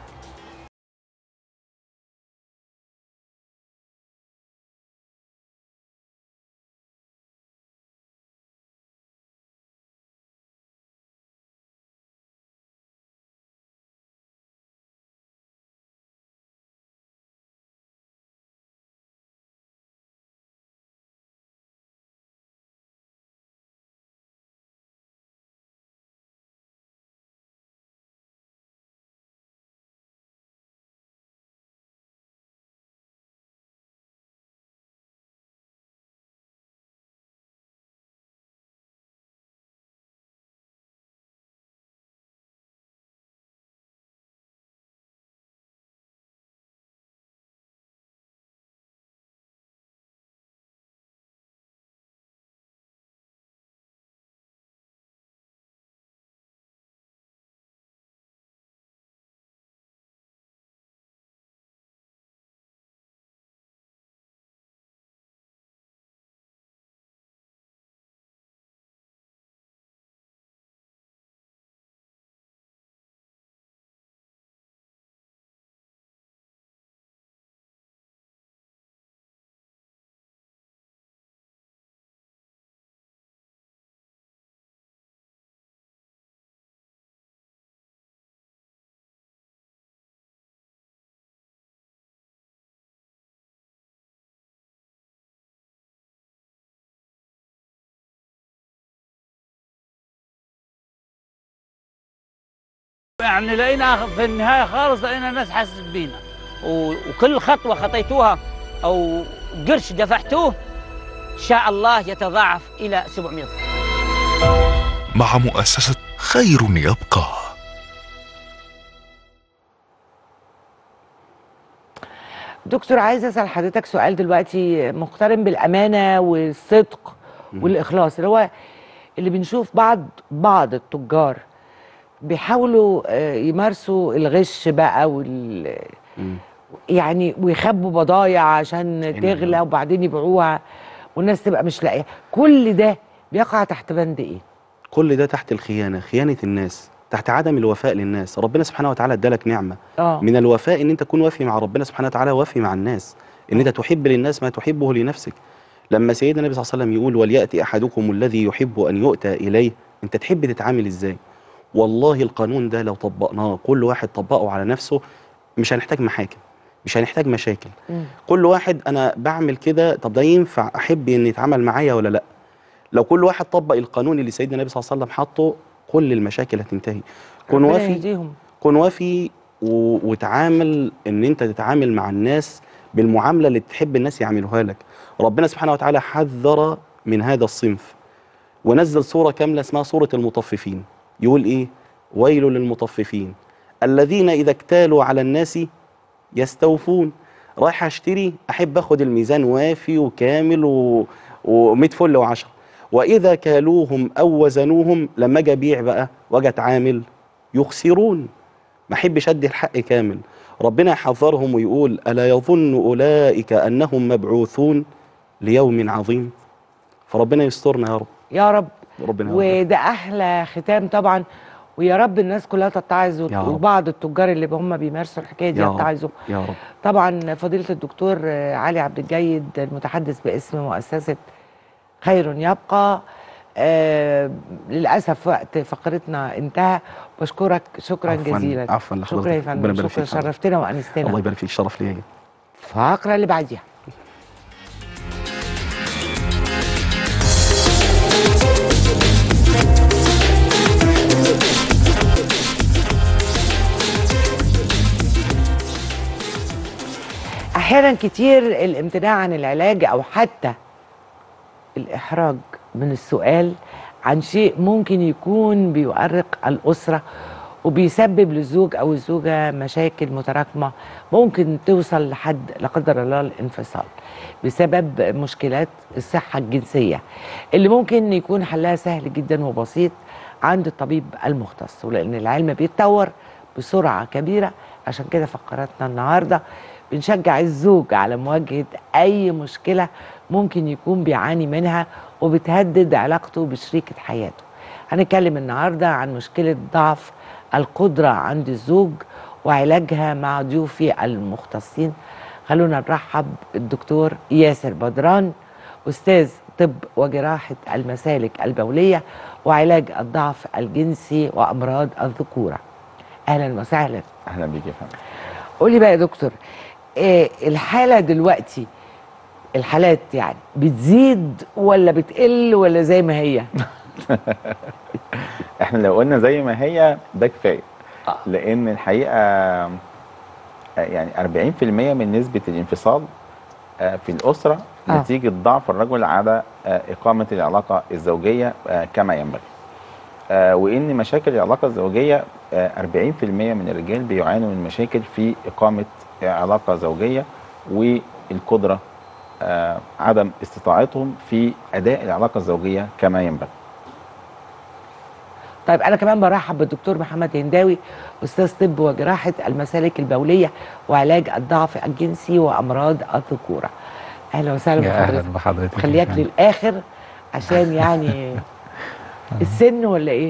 يعني لقينا في النهايه خالص لقينا الناس حاسس بينا و- وكل خطوه خطيتوها او قرش دفعتوه ان شاء الله يتضاعف الى 700 ضعف مع مؤسسة خير يبقى دكتور عايز اسال حضرتك سؤال دلوقتي مقترن بالامانه والصدق والاخلاص اللي هو اللي بنشوف بعض بعض التجار بيحاولوا آه، يمارسوا الغش بقى وال مم. يعني ويخبوا بضايع عشان تغلى وبعدين يبيعوها والناس تبقى مش لاقيه كل ده بيقع تحت بند ايه؟ كل ده تحت الخيانه خيانه الناس تحت عدم الوفاء للناس ربنا سبحانه وتعالى ادالك نعمه اه من الوفاء ان انت تكون وافي مع ربنا سبحانه وتعالى وافي مع الناس ان انت تحب للناس ما تحبه لنفسك لما سيدنا النبي صلى الله عليه وسلم يقول ولياتي احدكم الذي يحب ان يؤتى اليه انت تحب تتعامل ازاي والله القانون ده لو طبقناه كل واحد طبقه على نفسه مش هنحتاج محاكم مش هنحتاج مشاكل مم. كل واحد انا بعمل كده طب ده ينفع احب ان يتعامل معايا ولا لا لو كل واحد طبق القانون اللي سيدنا النبي صلى الله عليه وسلم حاطه كل المشاكل هتنتهي كن ربنا وافي يهديهم كن وافي و... وتعامل ان انت تتعامل مع الناس بالمعامله اللي تحب الناس يعملوها لك ربنا سبحانه وتعالى حذر من هذا الصنف ونزل سوره كامله اسمها سوره المطففين يقول ايه ويل للمطففين الذين اذا اكتالوا على الناس يستوفون رايح اشتري احب اخد الميزان وافي وكامل و... و100 فل وعشرة واذا كالوهم او وزنوهم لما اجي ابيع بقى واجي اتعامل يخسرون ما احبش ادي الحق كامل ربنا يحذرهم ويقول الا يظن اولئك انهم مبعوثون ليوم عظيم فربنا يسترنا يا رب يا رب ربنا يرحمنا. وده احلى ختام طبعا ويا رب الناس كلها تتعظ يا رب. وبعض التجار اللي هم بيمارسوا الحكايه دي يا رب. يتعظوا يا رب طبعا فضيله الدكتور آه، علي عبد الجيد المتحدث باسم مؤسسه خير يبقى آه للاسف وقت فقرتنا انتهى بشكرك شكرا عفواً- جزيلا عفوا لحضرتك شكرا يا ربنا فندم يبارك شكرا فيك حضرتك. شرفتنا الله وانستنا يبارك فيك شرف ليا الفقره اللي بعديها احيانا كتير الامتناع عن العلاج او حتى الاحراج من السؤال عن شيء ممكن يكون بيؤرق الاسره وبيسبب للزوج او الزوجه مشاكل متراكمه ممكن توصل لحد لا قدر الله الانفصال بسبب مشكلات الصحه الجنسيه اللي ممكن يكون حلها سهل جدا وبسيط عند الطبيب المختص ولان العلم بيتطور بسرعه كبيره عشان كده فقراتنا النهارده بنشجع الزوج على مواجهه اي مشكله ممكن يكون بيعاني منها وبتهدد علاقته بشريكه حياته هنتكلم النهارده عن مشكله ضعف القدره عند الزوج وعلاجها مع ضيوفي المختصين خلونا نرحب الدكتور ياسر بدران استاذ طب وجراحه المسالك البوليه وعلاج الضعف الجنسي وامراض الذكوره اهلا وسهلا اهلا بيك يا فندم قولي بقى يا دكتور إيه الحاله دلوقتي الحالات يعني بتزيد ولا بتقل ولا زي ما هي احنا لو قلنا زي ما هي ده كفايه لان الحقيقه آه، يعني 40% من نسبه الانفصال آه، في الاسره آه. نتيجه ضعف الرجل على آه، اقامه العلاقه الزوجيه آه، كما ينبغي آه، وان مشاكل العلاقه الزوجيه آه، 40% من الرجال بيعانوا من مشاكل في اقامه آه، علاقه زوجيه والقدره آه، عدم استطاعتهم في اداء العلاقه الزوجيه كما ينبغي طيب انا كمان برحب بالدكتور محمد هنداوي استاذ طب وجراحه المسالك البوليه وعلاج الضعف الجنسي وامراض الذكوره اهلا وسهلا يا اهلا بحضرتك بحضرتك خليك للاخر عشان يعني السن ولا ايه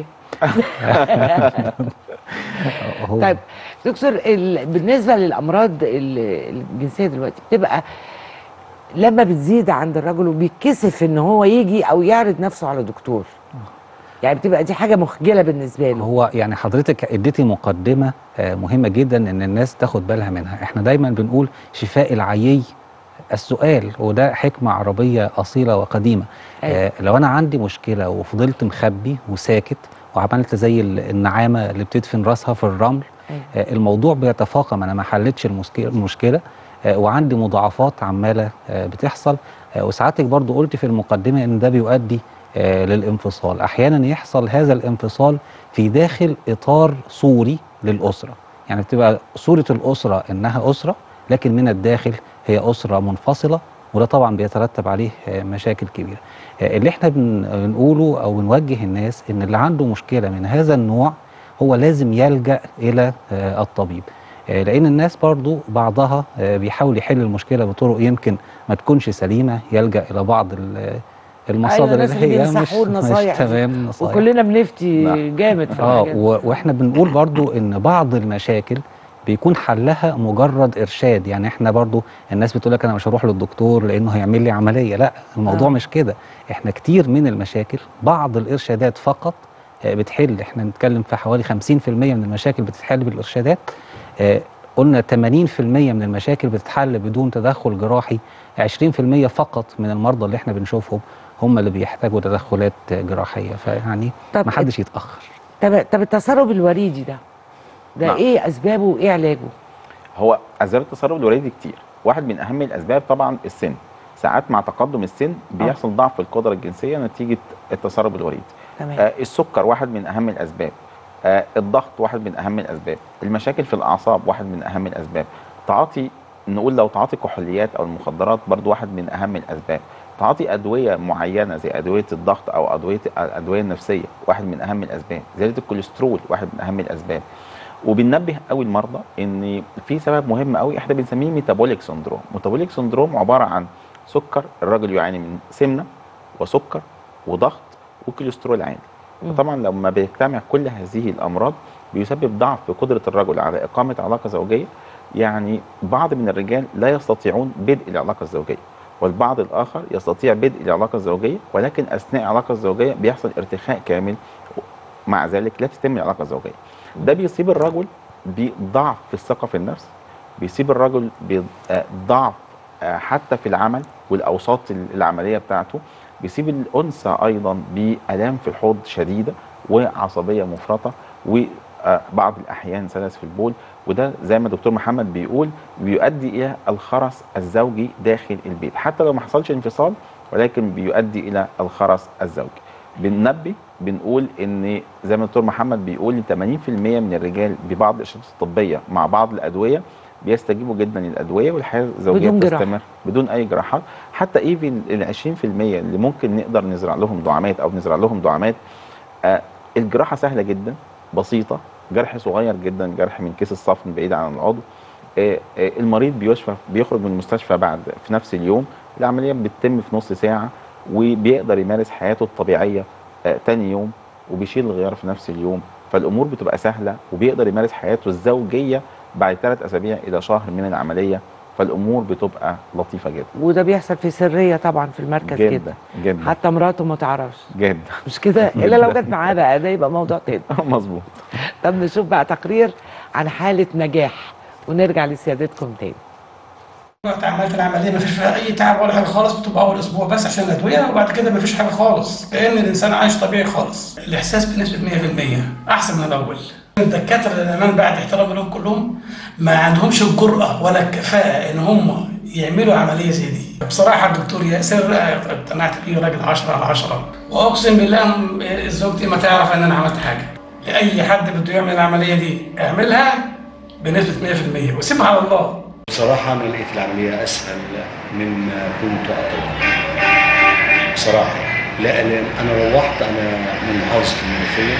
هو طيب دكتور ال... بالنسبه للامراض ال- الجنسيه دلوقتي بتبقى لما بتزيد عند الرجل وبيتكسف ان هو يجي او يعرض نفسه على دكتور يعني بتبقى دي حاجه مخجله بالنسبه له هو يعني حضرتك اديتي مقدمه آه، مهمه جدا ان الناس تاخد بالها منها احنا دايما بنقول شفاء العيي السؤال وده حكمه عربيه اصيله وقديمه أيوة. آه لو انا عندي مشكله وفضلت مخبي وساكت وعملت زي ال- النعامه اللي بتدفن راسها في الرمل أيوة. آه الموضوع بيتفاقم انا ما حلتش المسك- المشكله آه وعندي مضاعفات عماله آه بتحصل آه وسعادتك برضو قلت في المقدمه ان ده بيؤدي آه للانفصال احيانا يحصل هذا الانفصال في داخل اطار صوري للاسره يعني بتبقى صوره الاسره انها اسره لكن من الداخل هي اسره منفصله وده طبعا بيترتب عليه آه، مشاكل كبيره آه، اللي احنا بن- بنقوله او بنوجه الناس ان اللي عنده مشكله من هذا النوع هو لازم يلجا الى آه، الطبيب آه، لان الناس برضو بعضها آه، بيحاول يحل المشكله بطرق يمكن ما تكونش سليمه يلجا الى بعض ال- المصادر أيوة، الناس اللي اللي هي مش, بينصحوا مش النصايح دي. تمام نصايح وكلنا بنفتي نعم. جامد في اه الحاجات دي. و- واحنا بنقول برضو ان بعض المشاكل بيكون حلها مجرد ارشاد يعني احنا برضو الناس بتقول لك انا مش هروح للدكتور لانه هيعمل لي عمليه لا الموضوع آه. آه. مش كده احنا كتير من المشاكل بعض الارشادات فقط آه، بتحل احنا نتكلم في حوالي 50% من المشاكل بتتحل بالارشادات آه، قلنا 80% من المشاكل بتتحل بدون تدخل جراحي 20% فقط من المرضى اللي احنا بنشوفهم هم اللي بيحتاجوا تدخلات جراحيه فيعني طب ما حدش يتاخر طب طب التسرب الوريدي ده ده نعم. ايه اسبابه وايه علاجه؟ هو اسباب التسرب الوريدي كتير واحد من اهم الاسباب طبعا السن ساعات مع تقدم السن بيحصل ضعف في القدره الجنسيه نتيجه التسرب الوريدي تمام آه السكر واحد من اهم الاسباب آه الضغط واحد من اهم الاسباب المشاكل في الاعصاب واحد من اهم الاسباب تعاطي نقول لو تعاطي كحوليات او المخدرات برضو واحد من اهم الاسباب تعاطي ادويه معينه زي ادويه الضغط او ادويه الادويه النفسيه واحد من اهم الاسباب زياده الكوليسترول واحد من اهم الاسباب وبننبه قوي المرضى ان في سبب مهم قوي احنا بنسميه ميتابوليك سندروم ميتابوليك سندروم عباره عن سكر الراجل يعاني من سمنه وسكر وضغط وكوليسترول عالي مم. فطبعا لما بيجتمع كل هذه الامراض بيسبب ضعف في قدره الرجل على اقامه علاقه زوجيه يعني بعض من الرجال لا يستطيعون بدء العلاقه الزوجيه والبعض الاخر يستطيع بدء العلاقه الزوجيه ولكن اثناء العلاقه الزوجيه بيحصل ارتخاء كامل مع ذلك لا تتم العلاقه الزوجيه ده بيصيب الرجل بضعف في الثقه في النفس بيصيب الرجل بضعف آه، حتى في العمل والاوساط العمليه بتاعته بيصيب الانثى ايضا بالام في الحوض شديده وعصبيه مفرطه وبعض الاحيان سلس في البول وده زي ما الدكتور محمد بيقول بيؤدي الى الخرس الزوجي داخل البيت حتى لو ما حصلش انفصال ولكن بيؤدي الى الخرس الزوجي بننبه بنقول ان زي ما الدكتور محمد بيقول ان 80% من الرجال ببعض الاشارات الطبيه مع بعض الادويه بيستجيبوا جدا للادويه والحياه الزوجيه بدون جراحة. بتستمر بدون اي جراحات حتى ايفن ال 20% اللي ممكن نقدر نزرع لهم دعامات او نزرع لهم دعامات آه الجراحه سهله جدا بسيطه جرح صغير جدا جرح من كيس الصفن بعيد عن العضو آه آه المريض بيشفى بيخرج من المستشفى بعد في نفس اليوم العمليه بتتم في نص ساعه وبيقدر يمارس حياته الطبيعيه آه تاني يوم وبيشيل الغيار في نفس اليوم فالامور بتبقى سهله وبيقدر يمارس حياته الزوجيه بعد ثلاث اسابيع الى شهر من العمليه فالامور بتبقى لطيفه جدا وده بيحصل في سريه طبعا في المركز جدا, جدا جدا حتى مراته ما تعرفش جدا مش كده الا لو جت معاه بقى ده يبقى موضوع تاني مظبوط طب نشوف بقى تقرير عن حاله نجاح ونرجع لسيادتكم تاني رحت عملت العمليه ما فيش فيها اي تعب ولا حاجه خالص بتبقى اول اسبوع بس عشان الادويه وبعد كده ما فيش حاجه خالص كان الانسان عايش طبيعي خالص الاحساس بنسبه 100% احسن من الاول الدكاتره للامانه بعد احترامي لهم كلهم ما عندهمش الجرأه ولا الكفاءه ان هم يعملوا عمليه زي دي بصراحه الدكتور ياسر اقتنعت بيه راجل 10 على 10 واقسم بالله م- زوجتي ما تعرف ان انا عملت حاجه لاي حد بده يعمل العمليه دي اعملها بنسبه 100% وسيبها على الله بصراحة أنا لقيت العملية أسهل مما كنت أتوقع بصراحة لا ألام أنا روحت أنا من محافظة المنوفية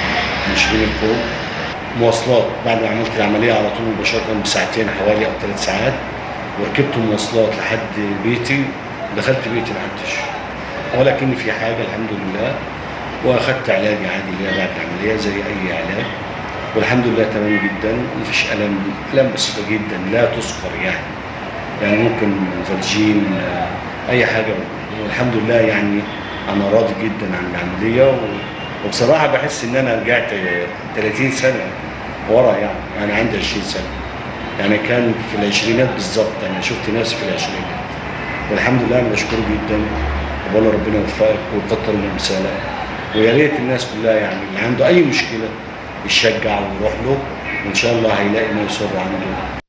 مش بين الكوم مواصلات بعد ما عملت العملية على طول مباشرة بساعتين حوالي أو ثلاث ساعات وركبت مواصلات لحد بيتي دخلت بيتي ما عدتش ولكن في حاجة الحمد لله وأخدت علاج عادي اللي هي بعد العملية زي أي علاج والحمد لله تمام جدا مفيش ألم ألم بسيطة جدا لا تذكر يعني يعني ممكن فالجين آه، أي حاجة والحمد لله يعني أنا راضي جدا عن العملية و- وبصراحة بحس إن أنا رجعت آه، 30 سنة ورا يعني يعني عندي 20 سنة يعني كان في العشرينات بالظبط أنا شفت نفسي في العشرينات والحمد لله أنا بشكره جدا وبقول ربنا يوفقك ويكتر من امثالك ويا ريت الناس كلها يعني اللي عنده أي مشكلة يشجع ويروح له وإن شاء الله هيلاقي ما يصر عنده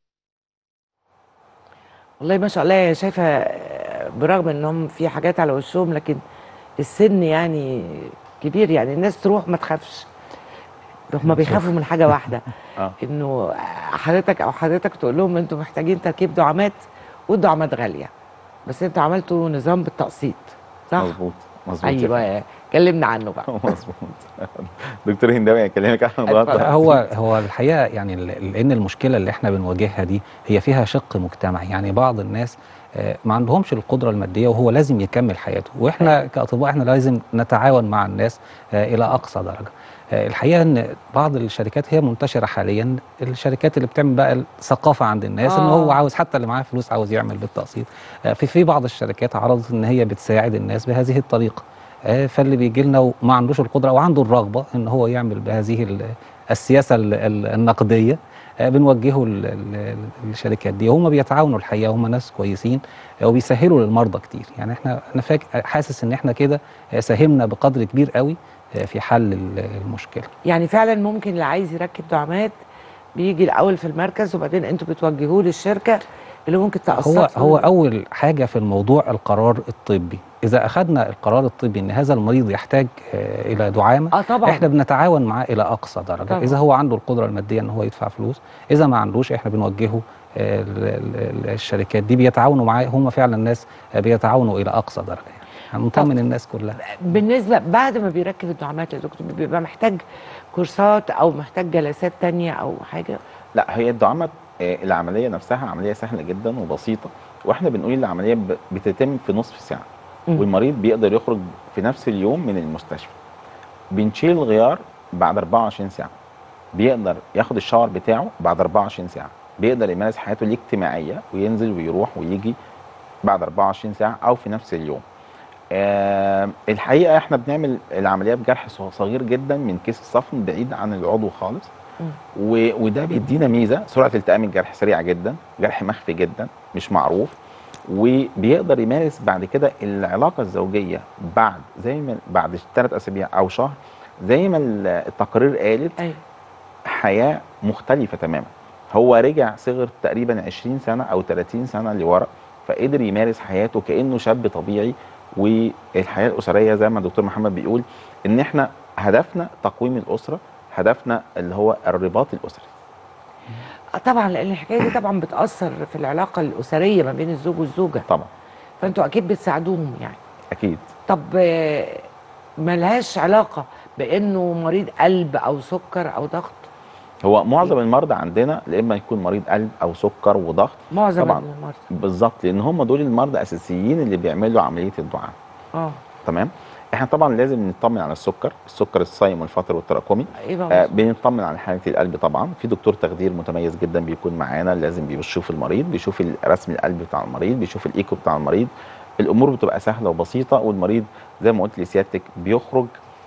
والله ما شاء الله يا شايفه آه، برغم انهم في حاجات على وشهم لكن السن يعني كبير يعني الناس تروح ما تخافش هم بيخافوا من حاجه واحده اه انه حضرتك او حضرتك تقول لهم انتوا محتاجين تركيب دعامات والدعامات غاليه بس انتوا عملتوا نظام بالتقسيط صح؟ مظبوط مظبوط يا ايوه كلمنا عنه بقى مظبوط دكتور هنداوي هيكلمك عن الموضوع ده هو هو الحقيقه يعني ل- لان المشكله اللي احنا بنواجهها دي هي فيها شق مجتمعي يعني بعض الناس آه، ما عندهمش القدره الماديه وهو لازم يكمل حياته واحنا كاطباء احنا لازم نتعاون مع الناس آه، الى اقصى درجه آه، الحقيقه ان بعض الشركات هي منتشره حاليا الشركات اللي بتعمل بقى الثقافه عند الناس ان آه. هو عاوز حتى اللي معاه فلوس عاوز يعمل بالتقسيط آه، في في بعض الشركات عرضت ان هي بتساعد الناس بهذه الطريقه آه، فاللي بيجي لنا وما عندوش القدره او عنده الرغبه ان هو يعمل بهذه ال- السياسه ال- ال- النقديه آه، بنوجهه ال- ال- الشركات دي هم بيتعاونوا الحقيقه هم ناس كويسين آه، وبيسهلوا للمرضى كتير يعني احنا انا فاك حاسس ان احنا كده آه، ساهمنا بقدر كبير قوي آه، في حل ال- المشكله يعني فعلا ممكن اللي عايز يركب دعامات بيجي الاول في المركز وبعدين انتوا بتوجهوه للشركه اللي ممكن تقسط هو له. هو اول حاجه في الموضوع القرار الطبي اذا اخذنا القرار الطبي ان هذا المريض يحتاج آه، الى دعامه اه طبعا احنا بنتعاون معاه الى اقصى درجه طبعا. اذا هو عنده القدره الماديه ان هو يدفع فلوس اذا ما عندوش احنا بنوجهه آه، ال- ال- الشركات دي بيتعاونوا معاه هم فعلا الناس آه، بيتعاونوا الى اقصى درجه يعني هنطمن الناس كلها بالنسبه بعد ما بيركب الدعامات يا دكتور بيبقى محتاج كورسات او محتاج جلسات تانية او حاجه لا هي الدعامة آه، العملية نفسها عملية سهلة جدا وبسيطة واحنا بنقول العملية ب- بتتم في نصف ساعة مم. والمريض بيقدر يخرج في نفس اليوم من المستشفى بنشيل الغيار بعد 24 ساعة بيقدر ياخد الشاور بتاعه بعد 24 ساعة بيقدر يمارس حياته الاجتماعية وينزل ويروح ويجي بعد 24 ساعة أو في نفس اليوم آه الحقيقة احنا بنعمل العملية بجرح صغ- صغير جدا من كيس الصفن بعيد عن العضو خالص و... وده بيدينا ميزه سرعه التئام الجرح سريعه جدا جرح مخفي جدا مش معروف وبيقدر يمارس بعد كده العلاقه الزوجيه بعد زي ما بعد ثلاث اسابيع او شهر زي ما ال- التقارير قالت أيوة. حياه مختلفه تماما هو رجع صغر تقريبا 20 سنه او 30 سنه لورا فقدر يمارس حياته كانه شاب طبيعي والحياه الاسريه زي ما الدكتور محمد بيقول ان احنا هدفنا تقويم الاسره هدفنا اللي هو الرباط الاسري آه طبعا لان الحكايه دي طبعا بتاثر في العلاقه الاسريه ما بين الزوج والزوجه طبعا فانتوا اكيد بتساعدوهم يعني اكيد طب آه، ملهاش علاقه بانه مريض قلب او سكر او ضغط هو معظم المرضى عندنا لا اما يكون مريض قلب او سكر وضغط معظم طبعا المرضى بالظبط لان هم دول المرضى الاساسيين اللي بيعملوا عمليه الدعاء اه تمام احنا طبعا لازم نطمن على السكر السكر الصايم والفتر والتراكمي ايه بقى آه بنطمن على حاله القلب طبعا في دكتور تخدير متميز جدا بيكون معانا لازم بيشوف المريض بيشوف رسم القلب بتاع المريض بيشوف الايكو بتاع المريض الامور بتبقى سهله وبسيطه والمريض زي ما قلت لسيادتك بيخرج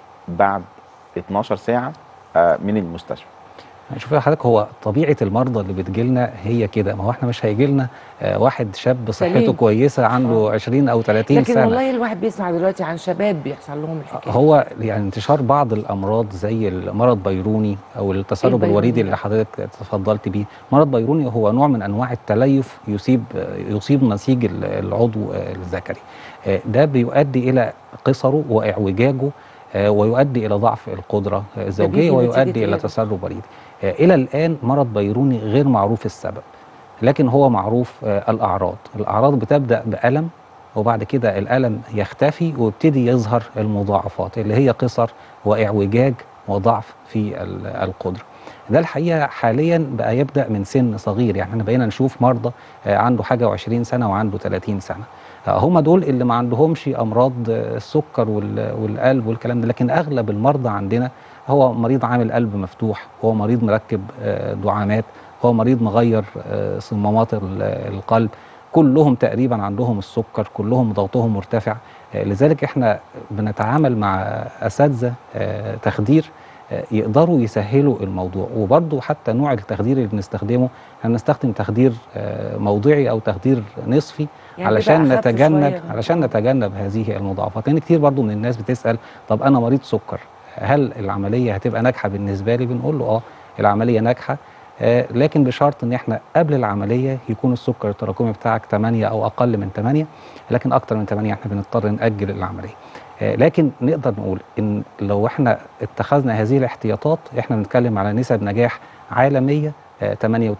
بعد 12 ساعه آه من المستشفى شوف يا حضرتك هو طبيعه المرضى اللي بتجيلنا هي كده ما هو احنا مش هيجي لنا واحد شاب صحته سليم. كويسه عنده 20 او 30 لكن سنه والله الواحد بيسمع دلوقتي عن شباب بيحصل لهم الحكايه هو يعني انتشار بعض الامراض زي المرض بيروني او التسرب البيروني الوريدي ده؟ اللي حضرتك تفضلت بيه مرض بيروني هو نوع من انواع التليف يصيب يصيب نسيج ال- العضو الذكري آه، ده بيؤدي الى قصره واعوجاجه آه، ويؤدي الى ضعف القدره الزوجيه بيجي ويؤدي نتيجة الى إيه؟ تسرب وريدي آه، الى الان مرض بيروني غير معروف السبب لكن هو معروف آه، الاعراض الاعراض بتبدا بالم وبعد كده الالم يختفي ويبتدي يظهر المضاعفات اللي هي قصر واعوجاج وضعف في ال- القدره ده الحقيقه حاليا بقى يبدا من سن صغير يعني احنا بقينا نشوف مرضى آه، عنده حاجه و20 سنه وعنده 30 سنه آه، هم دول اللي ما عندهمش امراض آه، السكر وال- والقلب والكلام ده لكن اغلب المرضى عندنا هو مريض عامل قلب مفتوح هو مريض مركب آه، دعامات هو مريض مغير آه، صمامات ال- القلب كلهم تقريبا عندهم السكر كلهم ضغطهم مرتفع آه، لذلك احنا بنتعامل مع اساتذه آه، تخدير آه، يقدروا يسهلوا الموضوع وبرضه حتى نوع التخدير اللي بنستخدمه احنا بنستخدم تخدير آه، موضعي او تخدير نصفي يعني علشان بيبقى أخف نتجنب شوية. علشان نتجنب هذه المضاعفات لان كتير برضه من الناس بتسال طب انا مريض سكر هل العمليه هتبقى ناجحه بالنسبه لي بنقول له اه العمليه ناجحه آه، لكن بشرط ان احنا قبل العمليه يكون السكر التراكمي بتاعك 8 او اقل من 8 لكن اكتر من 8 احنا بنضطر ناجل العمليه آه، لكن نقدر نقول ان لو احنا اتخذنا هذه الاحتياطات احنا بنتكلم على نسب نجاح عالميه آه،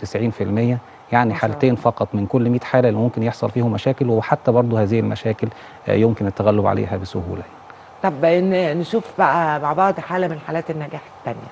98% يعني حالتين فقط من كل 100 حاله اللي ممكن يحصل فيهم مشاكل وحتى برضه هذه المشاكل آه، يمكن التغلب عليها بسهوله طب ن- نشوف بقى مع بعض حاله من حالات النجاح الثانيه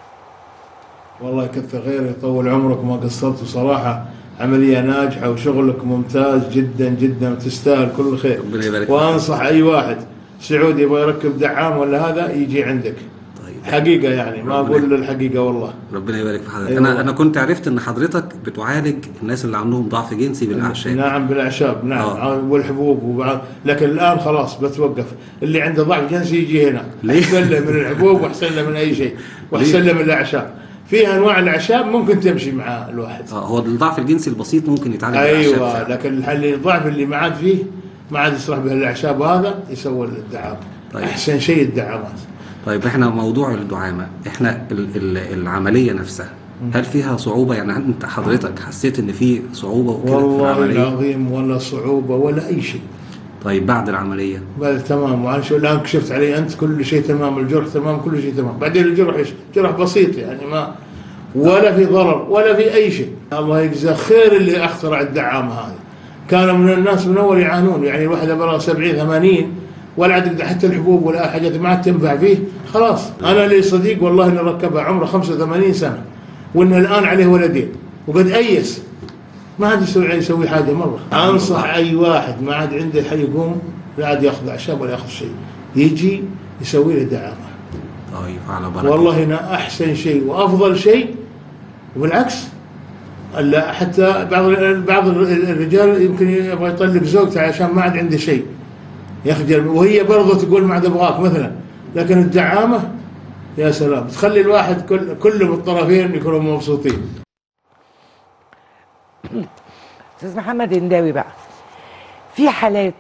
والله كثر خير يطول عمرك ما قصرت بصراحة عملية ناجحة وشغلك ممتاز جدا جدا وتستاهل كل خير ربنا يبارك فيك. وانصح اي واحد سعودي يبغى يركب دعام ولا هذا يجي عندك حقيقة يعني ما ربنا- اقول الحقيقة والله ربنا يبارك في حضرتك أيوة. انا انا كنت عرفت ان حضرتك بتعالج الناس اللي عندهم ضعف جنسي بالاعشاب نعم بالاعشاب نعم آه. والحبوب وبعض لكن الان خلاص بتوقف اللي عنده ضعف جنسي يجي هنا ليه؟ احسن له من الحبوب واحسن له من اي شيء واحسن له من الاعشاب في انواع الاعشاب ممكن تمشي مع الواحد اه هو الضعف الجنسي البسيط ممكن يتعالج بالاعشاب ايوه فعلا. لكن الحل الضعف اللي ما عاد فيه ما عاد يصلح به الاعشاب وهذا يسوي الدعام طيب. احسن شيء الدعامات طيب احنا موضوع الدعامة احنا ال ال العملية نفسها هل فيها صعوبة يعني انت حضرتك حسيت ان في صعوبة وكده في والله العملية العظيم ولا صعوبة ولا أي شيء طيب بعد العملية بل تمام وأنا شو الآن كشفت علي أنت كل شيء تمام الجرح تمام كل شيء تمام بعدين الجرح إيش جرح بسيط يعني ما ولا في ضرر ولا في أي شيء الله يجزاه خير اللي اخترع الدعامة هذه كانوا من الناس من أول يعانون يعني الواحد بلغ 70 80 ولا عاد يقدر حتى الحبوب ولا أي حاجة ما عاد تنفع فيه خلاص أنا لي صديق والله إني ركبها عمره 85 سنة وإنه الآن عليه ولدين وقد أيس ما عاد يسوي يسوي حاجه مره انصح اي واحد ما عاد عنده حي يقوم لا عاد ياخذ اعشاب ولا ياخذ شيء يجي يسوي له دعامه طيب على بركة والله هنا احسن شيء وافضل شيء وبالعكس لا حتى بعض بعض الرجال يمكن يبغى يطلق زوجته عشان ما عاد عنده شيء يخجل وهي برضه تقول ما عاد ابغاك مثلا لكن الدعامه يا سلام تخلي الواحد كل كل الطرفين يكونوا مبسوطين استاذ محمد هنداوي بقى في حالات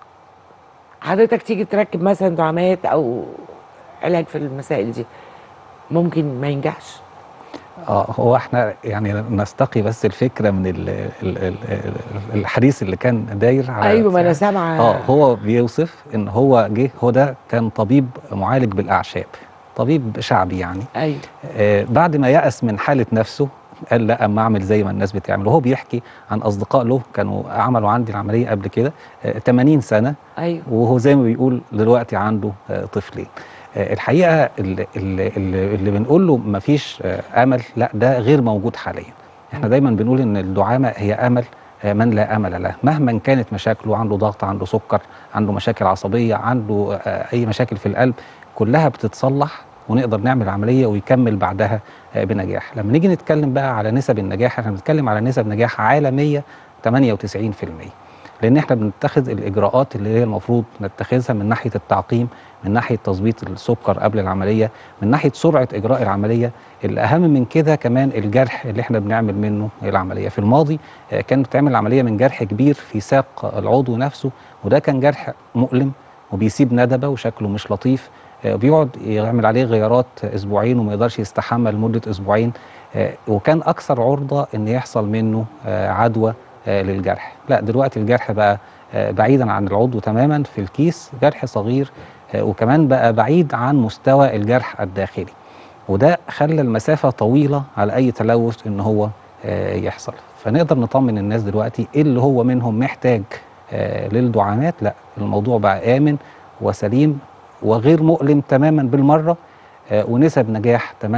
حضرتك تيجي تركب مثلا دعامات او علاج في المسائل دي ممكن ما ينجحش اه هو احنا يعني نستقي بس الفكره من ال ال ال الحديث اللي كان داير على ايوه ما انا سامعه اه هو بيوصف ان هو جه هو ده كان طبيب معالج بالاعشاب طبيب شعبي يعني ايوه آه بعد ما يأس من حاله نفسه قال لا اما اعمل زي ما الناس بتعمل وهو بيحكي عن اصدقاء له كانوا عملوا عندي العمليه قبل كده آه 80 سنه ايوه وهو زي ما بيقول دلوقتي عنده آه طفلين آه الحقيقه اللي, اللي, اللي, اللي بنقول له ما فيش آه امل لا ده غير موجود حاليا احنا دايما بنقول ان الدعامه هي امل آه من لا امل له مهما كانت مشاكله عنده ضغط عنده سكر عنده مشاكل عصبيه عنده آه اي مشاكل في القلب كلها بتتصلح ونقدر نعمل عمليه ويكمل بعدها آه بنجاح لما نيجي نتكلم بقى على نسب النجاح احنا بنتكلم على نسب نجاح عالميه 98% لان احنا بنتخذ الاجراءات اللي هي المفروض نتخذها من ناحيه التعقيم من ناحيه تظبيط السكر قبل العمليه من ناحيه سرعه اجراء العمليه الاهم من كده كمان الجرح اللي احنا بنعمل منه العمليه في الماضي آه كانت بتعمل العمليه من جرح كبير في ساق العضو نفسه وده كان جرح مؤلم وبيسيب ندبه وشكله مش لطيف بيقعد يعمل عليه غيارات اسبوعين وما يقدرش يستحمل لمده اسبوعين وكان اكثر عرضه ان يحصل منه عدوى للجرح لا دلوقتي الجرح بقى بعيدا عن العضو تماما في الكيس جرح صغير وكمان بقى بعيد عن مستوى الجرح الداخلي وده خلى المسافه طويله على اي تلوث ان هو يحصل فنقدر نطمن الناس دلوقتي إيه اللي هو منهم محتاج للدعامات لا الموضوع بقى امن وسليم وغير مؤلم تماما بالمره آه ونسب نجاح 98%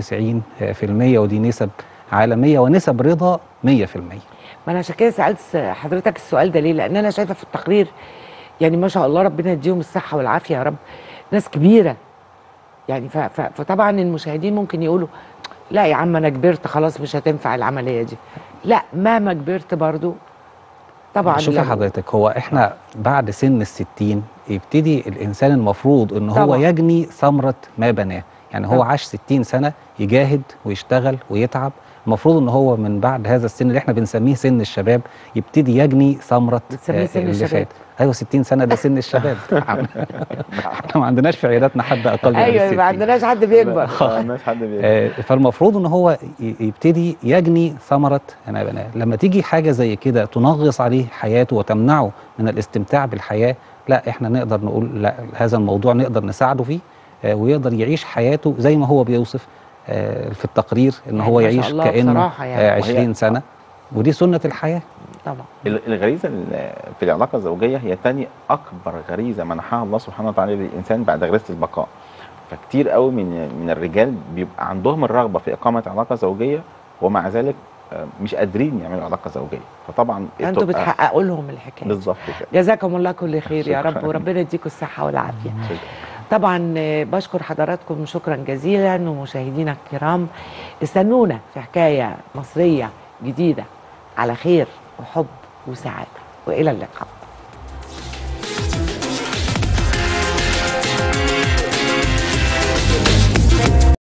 ودي نسب عالميه ونسب رضا 100% ما انا عشان كده سالت حضرتك السؤال ده ليه؟ لان انا شايفه في التقرير يعني ما شاء الله ربنا يديهم الصحه والعافيه يا رب ناس كبيره يعني ف ف فطبعا المشاهدين ممكن يقولوا لا يا عم انا كبرت خلاص مش هتنفع العمليه دي لا مهما كبرت برضو طبعا شوفي لو- حضرتك هو احنا بعد سن الستين يبتدي الانسان المفروض ان هو طبعا. يجني ثمره ما بناه يعني هو طبعا. عاش 60 سنه يجاهد ويشتغل ويتعب المفروض ان هو من بعد هذا السن اللي احنا بنسميه سن الشباب يبتدي يجني ثمره بتسميه آه، سن اللي الشباب. فات ايوه 60 سنه ده سن الشباب احنا ما عندناش في عياداتنا حد اقل من ايوه 60. ما عندناش حد بيكبر ما الناس حد بيقول آه، فالمفروض ان هو ي- يبتدي يجني ثمره انا بناه لما تيجي حاجه زي كده تنغص عليه حياته وتمنعه من الاستمتاع بالحياه لا احنا نقدر نقول لا هذا الموضوع نقدر نساعده فيه آه، ويقدر يعيش حياته زي ما هو بيوصف آه، في التقرير ان يعني هو ما شاء يعيش الله كانه بصراحة يعني. آه، 20 سنه ودي سنه الحياه طبعا ال- الغريزه ال- في العلاقه الزوجيه هي تاني اكبر غريزه منحها الله سبحانه وتعالى للانسان بعد غريزه البقاء فكتير قوي من من الرجال بيبقى عندهم الرغبه في اقامه علاقه زوجيه ومع ذلك آه، مش قادرين يعملوا علاقه زوجيه فطبعا انتوا بتبقى- بتحققوا لهم الحكايه بالظبط كده جزاكم الله كل خير يا رب شكراً. وربنا يديكم الصحه والعافيه طبعا آه، بشكر حضراتكم شكرا جزيلا ومشاهدينا الكرام استنونا في حكايه مصريه جديده على خير وحب وسعاده والى اللقاء